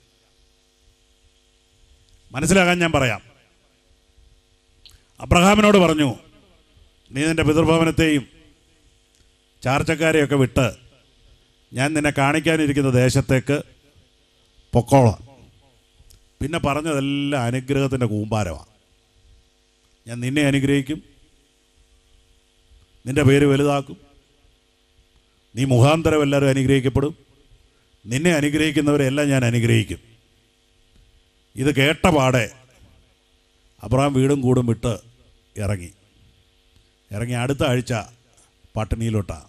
മനസ്സിലാകാൻ ഞാൻ പറയാം അബ്രഹാമിനോട് പറഞ്ഞു നീ നിന്റെ പിതൃഭവനത്തെയും ചാർച്ചക്കാരെയൊക്കെ വിട്ട് ഞാൻ നിന്നെ കാണിക്കാനിരിക്കുന്ന ദേശത്തേക്ക് പൊക്കോളാം പിന്നെ പറഞ്ഞതെല്ലാം അനുഗ്രഹത്തിൻ്റെ കൂമ്പാരമാണ് ഞാൻ നിന്നെ അനുഗ്രഹിക്കും നിന്റെ പേര് വലുതാക്കും നീ മുഖാന്തരം എല്ലാവരും അനുഗ്രഹിക്കപ്പെടും നിന്നെ അനുഗ്രഹിക്കുന്നവരെല്ലാം ഞാൻ അനുഗ്രഹിക്കും ഇത് കേട്ട പാടെ അബ്രഹാം വീടും കൂടും വിട്ട് ഇറങ്ങി ഇറങ്ങി അടുത്ത ആഴ്ച പട്ടിണിയിലോട്ടാണ്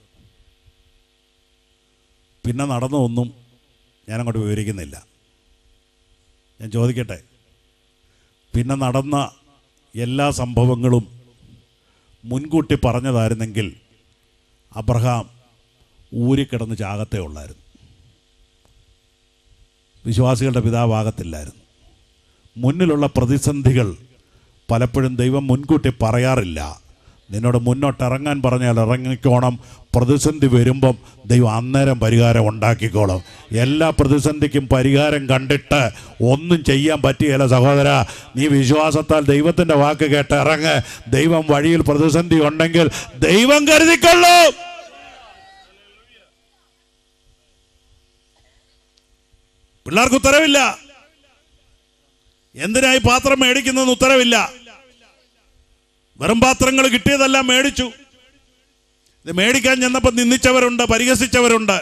പിന്നെ നടന്ന ഒന്നും ഞാനങ്ങോട്ട് വിവരിക്കുന്നില്ല ഞാൻ ചോദിക്കട്ടെ പിന്നെ നടന്ന എല്ലാ സംഭവങ്ങളും മുൻകൂട്ടി പറഞ്ഞതായിരുന്നെങ്കിൽ അബ്രഹാം ഊരിക്കിടന്ന് ചാകത്തേ ഉള്ളായിരുന്നു വിശ്വാസികളുടെ പിതാവാകത്തില്ലായിരുന്നു മുന്നിലുള്ള പ്രതിസന്ധികൾ പലപ്പോഴും ദൈവം മുൻകൂട്ടി പറയാറില്ല നിന്നോട് മുന്നോട്ട് ഇറങ്ങാൻ പറഞ്ഞാൽ ഇറങ്ങിക്കോണം പ്രതിസന്ധി വരുമ്പം ദൈവം അന്നേരം പരിഹാരം ഉണ്ടാക്കിക്കോളും എല്ലാ പ്രതിസന്ധിക്കും പരിഹാരം കണ്ടിട്ട് ഒന്നും ചെയ്യാൻ പറ്റിയല്ല സഹോദര നീ വിശ്വാസത്താൽ ദൈവത്തിൻ്റെ വാക്ക് കേട്ട് ഇറങ്ങ് ദൈവം വഴിയിൽ പ്രതിസന്ധി ഉണ്ടെങ്കിൽ ദൈവം കരുതിക്കൊള്ളും പിള്ളേർക്ക് ഉത്തരവില്ല എന്തിനായി പാത്രം മേടിക്കുന്നതെന്ന് ഉത്തരവില്ല വെറും പാത്രങ്ങൾ കിട്ടിയതെല്ലാം മേടിച്ചു ഇത് മേടിക്കാൻ ചെന്നപ്പോൾ നിന്ദിച്ചവരുണ്ട് പരിഹസിച്ചവരുണ്ട്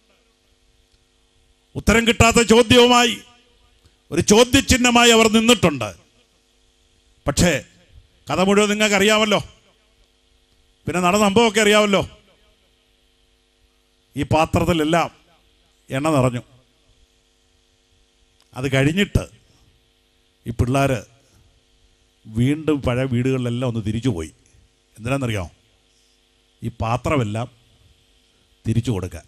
ഉത്തരം കിട്ടാത്ത ചോദ്യവുമായി ഒരു ചോദ്യചിഹ്നമായി അവർ നിന്നിട്ടുണ്ട് പക്ഷേ കഥ മുഴുവൻ നിങ്ങൾക്ക് അറിയാമല്ലോ പിന്നെ നടന്ന സംഭവമൊക്കെ അറിയാമല്ലോ ഈ പാത്രത്തിലെല്ലാം എണ്ണ നിറഞ്ഞു അത് കഴിഞ്ഞിട്ട് ഈ പിള്ളേർ വീണ്ടും പഴയ വീടുകളിലെല്ലാം ഒന്ന് തിരിച്ചു പോയി എന്തിനാണെന്നറിയാമോ ഈ പാത്രമെല്ലാം തിരിച്ചു കൊടുക്കാൻ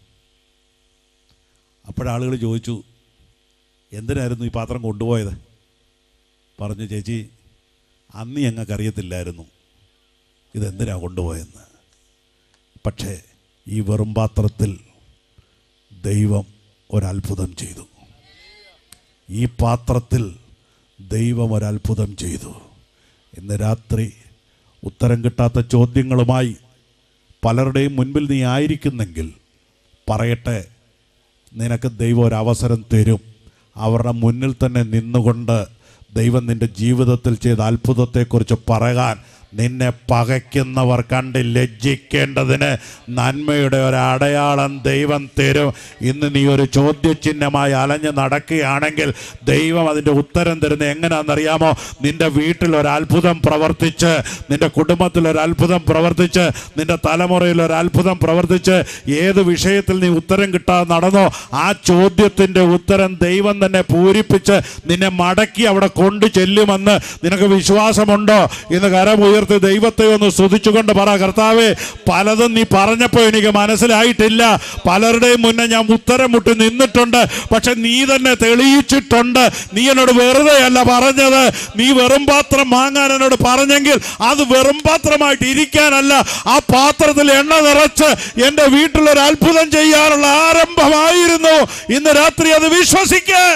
അപ്പോഴാളുകൾ ചോദിച്ചു എന്തിനായിരുന്നു ഈ പാത്രം കൊണ്ടുപോയത് പറഞ്ഞു ചേച്ചി അന്ന് ഞങ്ങൾക്ക് അറിയത്തില്ലായിരുന്നു ഇതെന്തിനാണ് കൊണ്ടുപോയെന്ന് പക്ഷേ ഈ വെറും പാത്രത്തിൽ ദൈവം ഒരത്ഭുതം ചെയ്തു ഈ പാത്രത്തിൽ ദൈവം ഒരത്ഭുതം ചെയ്തു ഇന്ന് രാത്രി ഉത്തരം കിട്ടാത്ത ചോദ്യങ്ങളുമായി പലരുടെയും മുൻപിൽ നീ ആയിരിക്കുന്നെങ്കിൽ പറയട്ടെ നിനക്ക് ദൈവം ഒരവസരം തരും അവരുടെ മുന്നിൽ തന്നെ നിന്നുകൊണ്ട് ദൈവം നിൻ്റെ ജീവിതത്തിൽ ചെയ്ത അത്ഭുതത്തെക്കുറിച്ച് പറയാൻ നിന്നെ പകയ്ക്കുന്നവർ കണ്ട് ലജ്ജിക്കേണ്ടതിന് നന്മയുടെ ഒരു അടയാളം ദൈവം തരും ഇന്ന് നീ ഒരു ചോദ്യചിഹ്നമായി അലഞ്ഞ് നടക്കുകയാണെങ്കിൽ ദൈവം അതിൻ്റെ ഉത്തരം തരുന്നത് എങ്ങനെയാണെന്നറിയാമോ നിന്റെ വീട്ടിൽ ഒരു അത്ഭുതം പ്രവർത്തിച്ച് നിന്റെ കുടുംബത്തിൽ ഒരു അത്ഭുതം പ്രവർത്തിച്ച് നിന്റെ തലമുറയിൽ ഒരു അത്ഭുതം പ്രവർത്തിച്ച് ഏത് വിഷയത്തിൽ നീ ഉത്തരം കിട്ടാതെ നടന്നോ ആ ചോദ്യത്തിൻ്റെ ഉത്തരം ദൈവം തന്നെ പൂരിപ്പിച്ച് നിന്നെ മടക്കി അവിടെ കൊണ്ടു ചെല്ലുമെന്ന് നിനക്ക് വിശ്വാസമുണ്ടോ ഇന്ന് കരം ഉയർത്തി ദൈവത്തെ ഒന്ന് സ്തുതിച്ചുകൊണ്ട് പറ കർത്താവേ പലതും നീ പറഞ്ഞപ്പോൾ എനിക്ക് മനസ്സിലായിട്ടില്ല പലരുടെയും മുന്നേ ഞാൻ ഉത്തരം മുട്ടി നിന്നിട്ടുണ്ട് പക്ഷെ നീ തന്നെ തെളിയിച്ചിട്ടുണ്ട് നീ എന്നോട് വെറുതെ അല്ല പറഞ്ഞത് നീ വെറും പാത്രം വാങ്ങാൻ എന്നോട് പറഞ്ഞെങ്കിൽ അത് വെറും പാത്രമായിട്ട് ഇരിക്കാനല്ല ആ പാത്രത്തിൽ എണ്ണ നിറച്ച് എൻ്റെ വീട്ടിലൊരു അത്ഭുതം ചെയ്യാനുള്ള ആരംഭമായിരുന്നു ഇന്ന് രാത്രി അത് വിശ്വസിക്കേ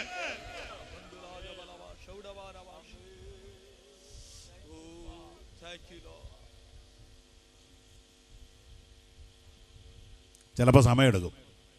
Thank you, Lord. ചിലപ്പോൾ സമയമെടുക്കും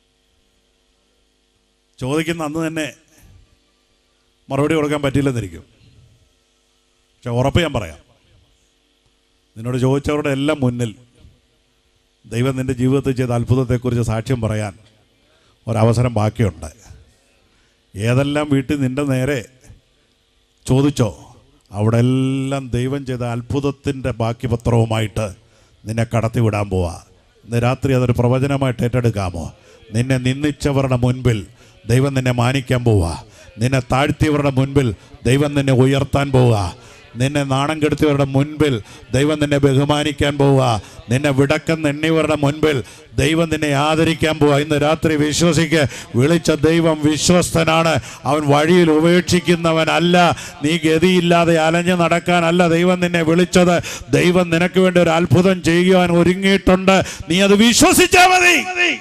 ചോദിക്കുന്ന അന്ന് തന്നെ മറുപടി കൊടുക്കാൻ പറ്റില്ലെന്നിരിക്കും പക്ഷെ ഉറപ്പ് ഞാൻ പറയാം നിന്നോട് ചോദിച്ചവരുടെ എല്ലാം മുന്നിൽ ദൈവം നിൻ്റെ ജീവിതത്തിൽ ചെയ്ത അത്ഭുതത്തെക്കുറിച്ച് സാക്ഷ്യം പറയാൻ ഒരവസരം ബാക്കിയുണ്ട് ഏതെല്ലാം വീട്ടിൽ നിൻ്റെ നേരെ ചോദിച്ചോ അവിടെ എല്ലാം ദൈവം ചെയ്ത അത്ഭുതത്തിൻ്റെ ബാക്കി പത്രവുമായിട്ട് നിന്നെ കടത്തിവിടാൻ പോവാ ഇന്ന് രാത്രി അതൊരു പ്രവചനമായിട്ട് ഏറ്റെടുക്കാമോ നിന്നെ നിന്ദിച്ചവരുടെ മുൻപിൽ ദൈവം നിന്നെ മാനിക്കാൻ പോവാ നിന്നെ താഴ്ത്തിയവരുടെ മുൻപിൽ ദൈവം നിന്നെ ഉയർത്താൻ പോവുക നിന്നെ നാണം കെടുത്തിയവരുടെ മുൻപിൽ ദൈവം നിന്നെ ബഹുമാനിക്കാൻ പോവുക നിന്നെ വിടക്കം എണ്ണിയവരുടെ മുൻപിൽ ദൈവം നിന്നെ ആദരിക്കാൻ പോവുക ഇന്ന് രാത്രി വിശ്വസിക്ക് വിളിച്ച ദൈവം വിശ്വസ്തനാണ് അവൻ വഴിയിൽ ഉപേക്ഷിക്കുന്നവനല്ല നീ ഗതിയില്ലാതെ അലഞ്ഞു നടക്കാനല്ല ദൈവം നിന്നെ വിളിച്ചത് ദൈവം നിനക്ക് വേണ്ടി ഒരു അത്ഭുതം ചെയ്യുവാൻ ഒരുങ്ങിയിട്ടുണ്ട് നീ അത് വിശ്വസിച്ചാൽ മതി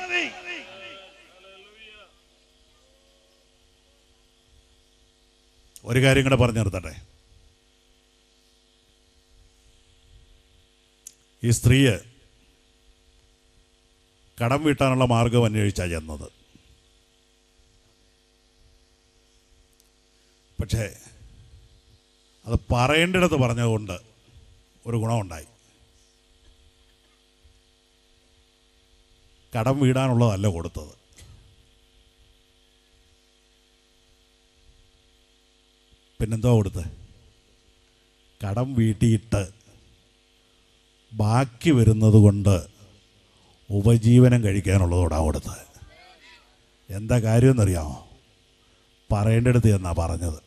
ഒരു കാര്യം കൂടെ പറഞ്ഞു നിർത്തട്ടെ ഈ സ്ത്രീയെ കടം വീട്ടാനുള്ള മാർഗം അന്വേഷിച്ചാണ് ചെന്നത് പക്ഷേ അത് പറയേണ്ടിടത്ത് പറഞ്ഞതുകൊണ്ട് ഒരു ഗുണമുണ്ടായി കടം വീടാനുള്ളതല്ല കൊടുത്തത് പിന്നെന്തോ കൊടുത്തത് കടം വീട്ടിയിട്ട് ബാക്കി വരുന്നത് കൊണ്ട് ഉപജീവനം കഴിക്കാനുള്ളതോടാ കൊടുത്തത് എന്താ കാര്യമെന്നറിയാമോ പറയേണ്ടടുത്ത് എന്നാ പറഞ്ഞത്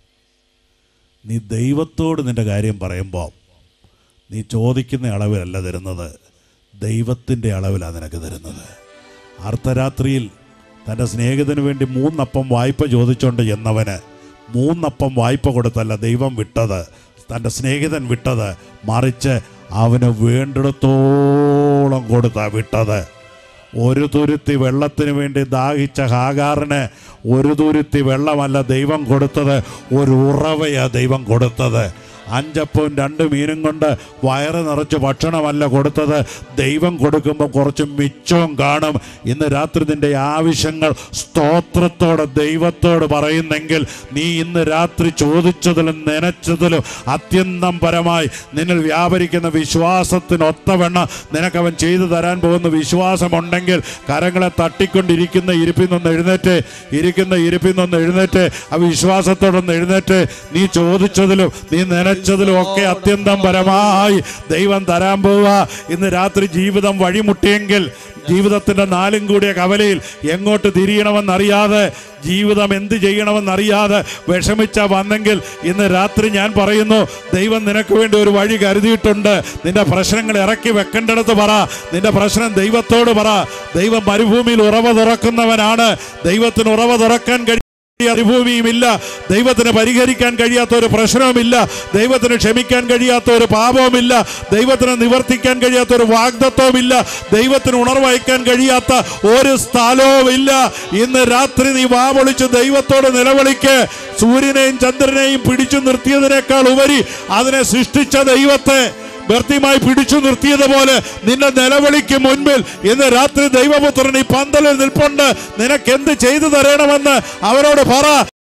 നീ ദൈവത്തോട് നിൻ്റെ കാര്യം പറയുമ്പോൾ നീ ചോദിക്കുന്ന അളവിലല്ല തരുന്നത് ദൈവത്തിൻ്റെ അളവിലാണ് നിനക്ക് തരുന്നത് അർദ്ധരാത്രിയിൽ തൻ്റെ സ്നേഹിതന് വേണ്ടി മൂന്നപ്പം വായ്പ ചോദിച്ചുകൊണ്ട് ചെന്നവന് മൂന്നപ്പം വായ്പ കൊടുത്തല്ല ദൈവം വിട്ടത് തൻ്റെ സ്നേഹിതൻ വിട്ടത് മറിച്ച് അവന് വേണ്ടിടത്തോളം കൊടുത്താ വിട്ടത് ഒരു തുരുത്തി വെള്ളത്തിന് വേണ്ടി ദാഹിച്ച ഹാഗാറിന് ഒരു തുരുത്തി വെള്ളമല്ല ദൈവം കൊടുത്തത് ഒരു ഉറവയാ ദൈവം കൊടുത്തത് അഞ്ചപ്പവും രണ്ട് മീനും കൊണ്ട് വയറ് നിറച്ച് ഭക്ഷണമല്ല കൊടുത്തത് ദൈവം കൊടുക്കുമ്പോൾ കുറച്ച് മിച്ചവും കാണും ഇന്ന് രാത്രി നിന്റെ ആവശ്യങ്ങൾ സ്തോത്രത്തോടെ ദൈവത്തോട് പറയുന്നെങ്കിൽ നീ ഇന്ന് രാത്രി ചോദിച്ചതിലും നനച്ചതിലും അത്യന്തം പരമായി നിന്നിൽ വ്യാപരിക്കുന്ന വിശ്വാസത്തിന് ഒത്തവണ്ണം നിനക്കവൻ ചെയ്തു തരാൻ പോകുന്ന വിശ്വാസമുണ്ടെങ്കിൽ കരങ്ങളെ തട്ടിക്കൊണ്ടിരിക്കുന്ന ഇരിപ്പിൽ നിന്ന് എഴുന്നേറ്റ് ഇരിക്കുന്ന ഇരിപ്പിൽ നിന്ന് എഴുന്നേറ്റ് ആ വിശ്വാസത്തോടൊന്ന് എഴുന്നേറ്റ് നീ ചോദിച്ചതിലും നീ നനച്ചതിലും ഒക്കെ അത്യന്തം പരമായി ദൈവം തരാൻ പോവുക ഇന്ന് രാത്രി ജീവിതം വഴിമുട്ടിയെങ്കിൽ ജീവിതത്തിന്റെ നാലും കൂടിയ കവലയിൽ എങ്ങോട്ട് തിരിയണമെന്നറിയാതെ ജീവിതം എന്ത് ചെയ്യണമെന്നറിയാതെ വിഷമിച്ച വന്നെങ്കിൽ ഇന്ന് രാത്രി ഞാൻ പറയുന്നു ദൈവം നിനക്ക് വേണ്ടി ഒരു വഴി കരുതിയിട്ടുണ്ട് നിന്റെ പ്രശ്നങ്ങൾ ഇറക്കി വെക്കേണ്ടടുത്ത് പറ നിന്റെ പ്രശ്നം ദൈവത്തോട് പറ ദൈവം മരുഭൂമിയിൽ ഉറവ തുറക്കുന്നവനാണ് ദൈവത്തിന് ഉറവ തുറക്കാൻ കഴിയും മരുഭൂമിയുമില്ല ദൈവത്തിന് പരിഹരിക്കാൻ കഴിയാത്ത ഒരു പ്രശ്നവുമില്ല ദൈവത്തിന് ക്ഷമിക്കാൻ കഴിയാത്ത ഒരു പാപവുമില്ല ദൈവത്തിന് നിവർത്തിക്കാൻ കഴിയാത്ത ഒരു വാഗ്ദത്വമില്ല ദൈവത്തിന് ഉണർവഹിക്കാൻ കഴിയാത്ത ഒരു സ്ഥലവുമില്ല ഇന്ന് രാത്രി നീ വാവൊളിച്ച് ദൈവത്തോട് നിലവിളിക്ക് സൂര്യനെയും ചന്ദ്രനെയും പിടിച്ചു നിർത്തിയതിനേക്കാൾ ഉപരി അതിനെ സൃഷ്ടിച്ച ദൈവത്തെ വ്യക്തിമായി പിടിച്ചു നിർത്തിയതുപോലെ നിന്റെ നിലവിളിക്ക് മുൻപിൽ ഇന്ന് രാത്രി ദൈവപുത്രൻ ഈ പന്തലിൽ നിൽപ്പുണ്ട് നിനക്ക് എന്ത് ചെയ്തു തരണമെന്ന് അവരോട് പറ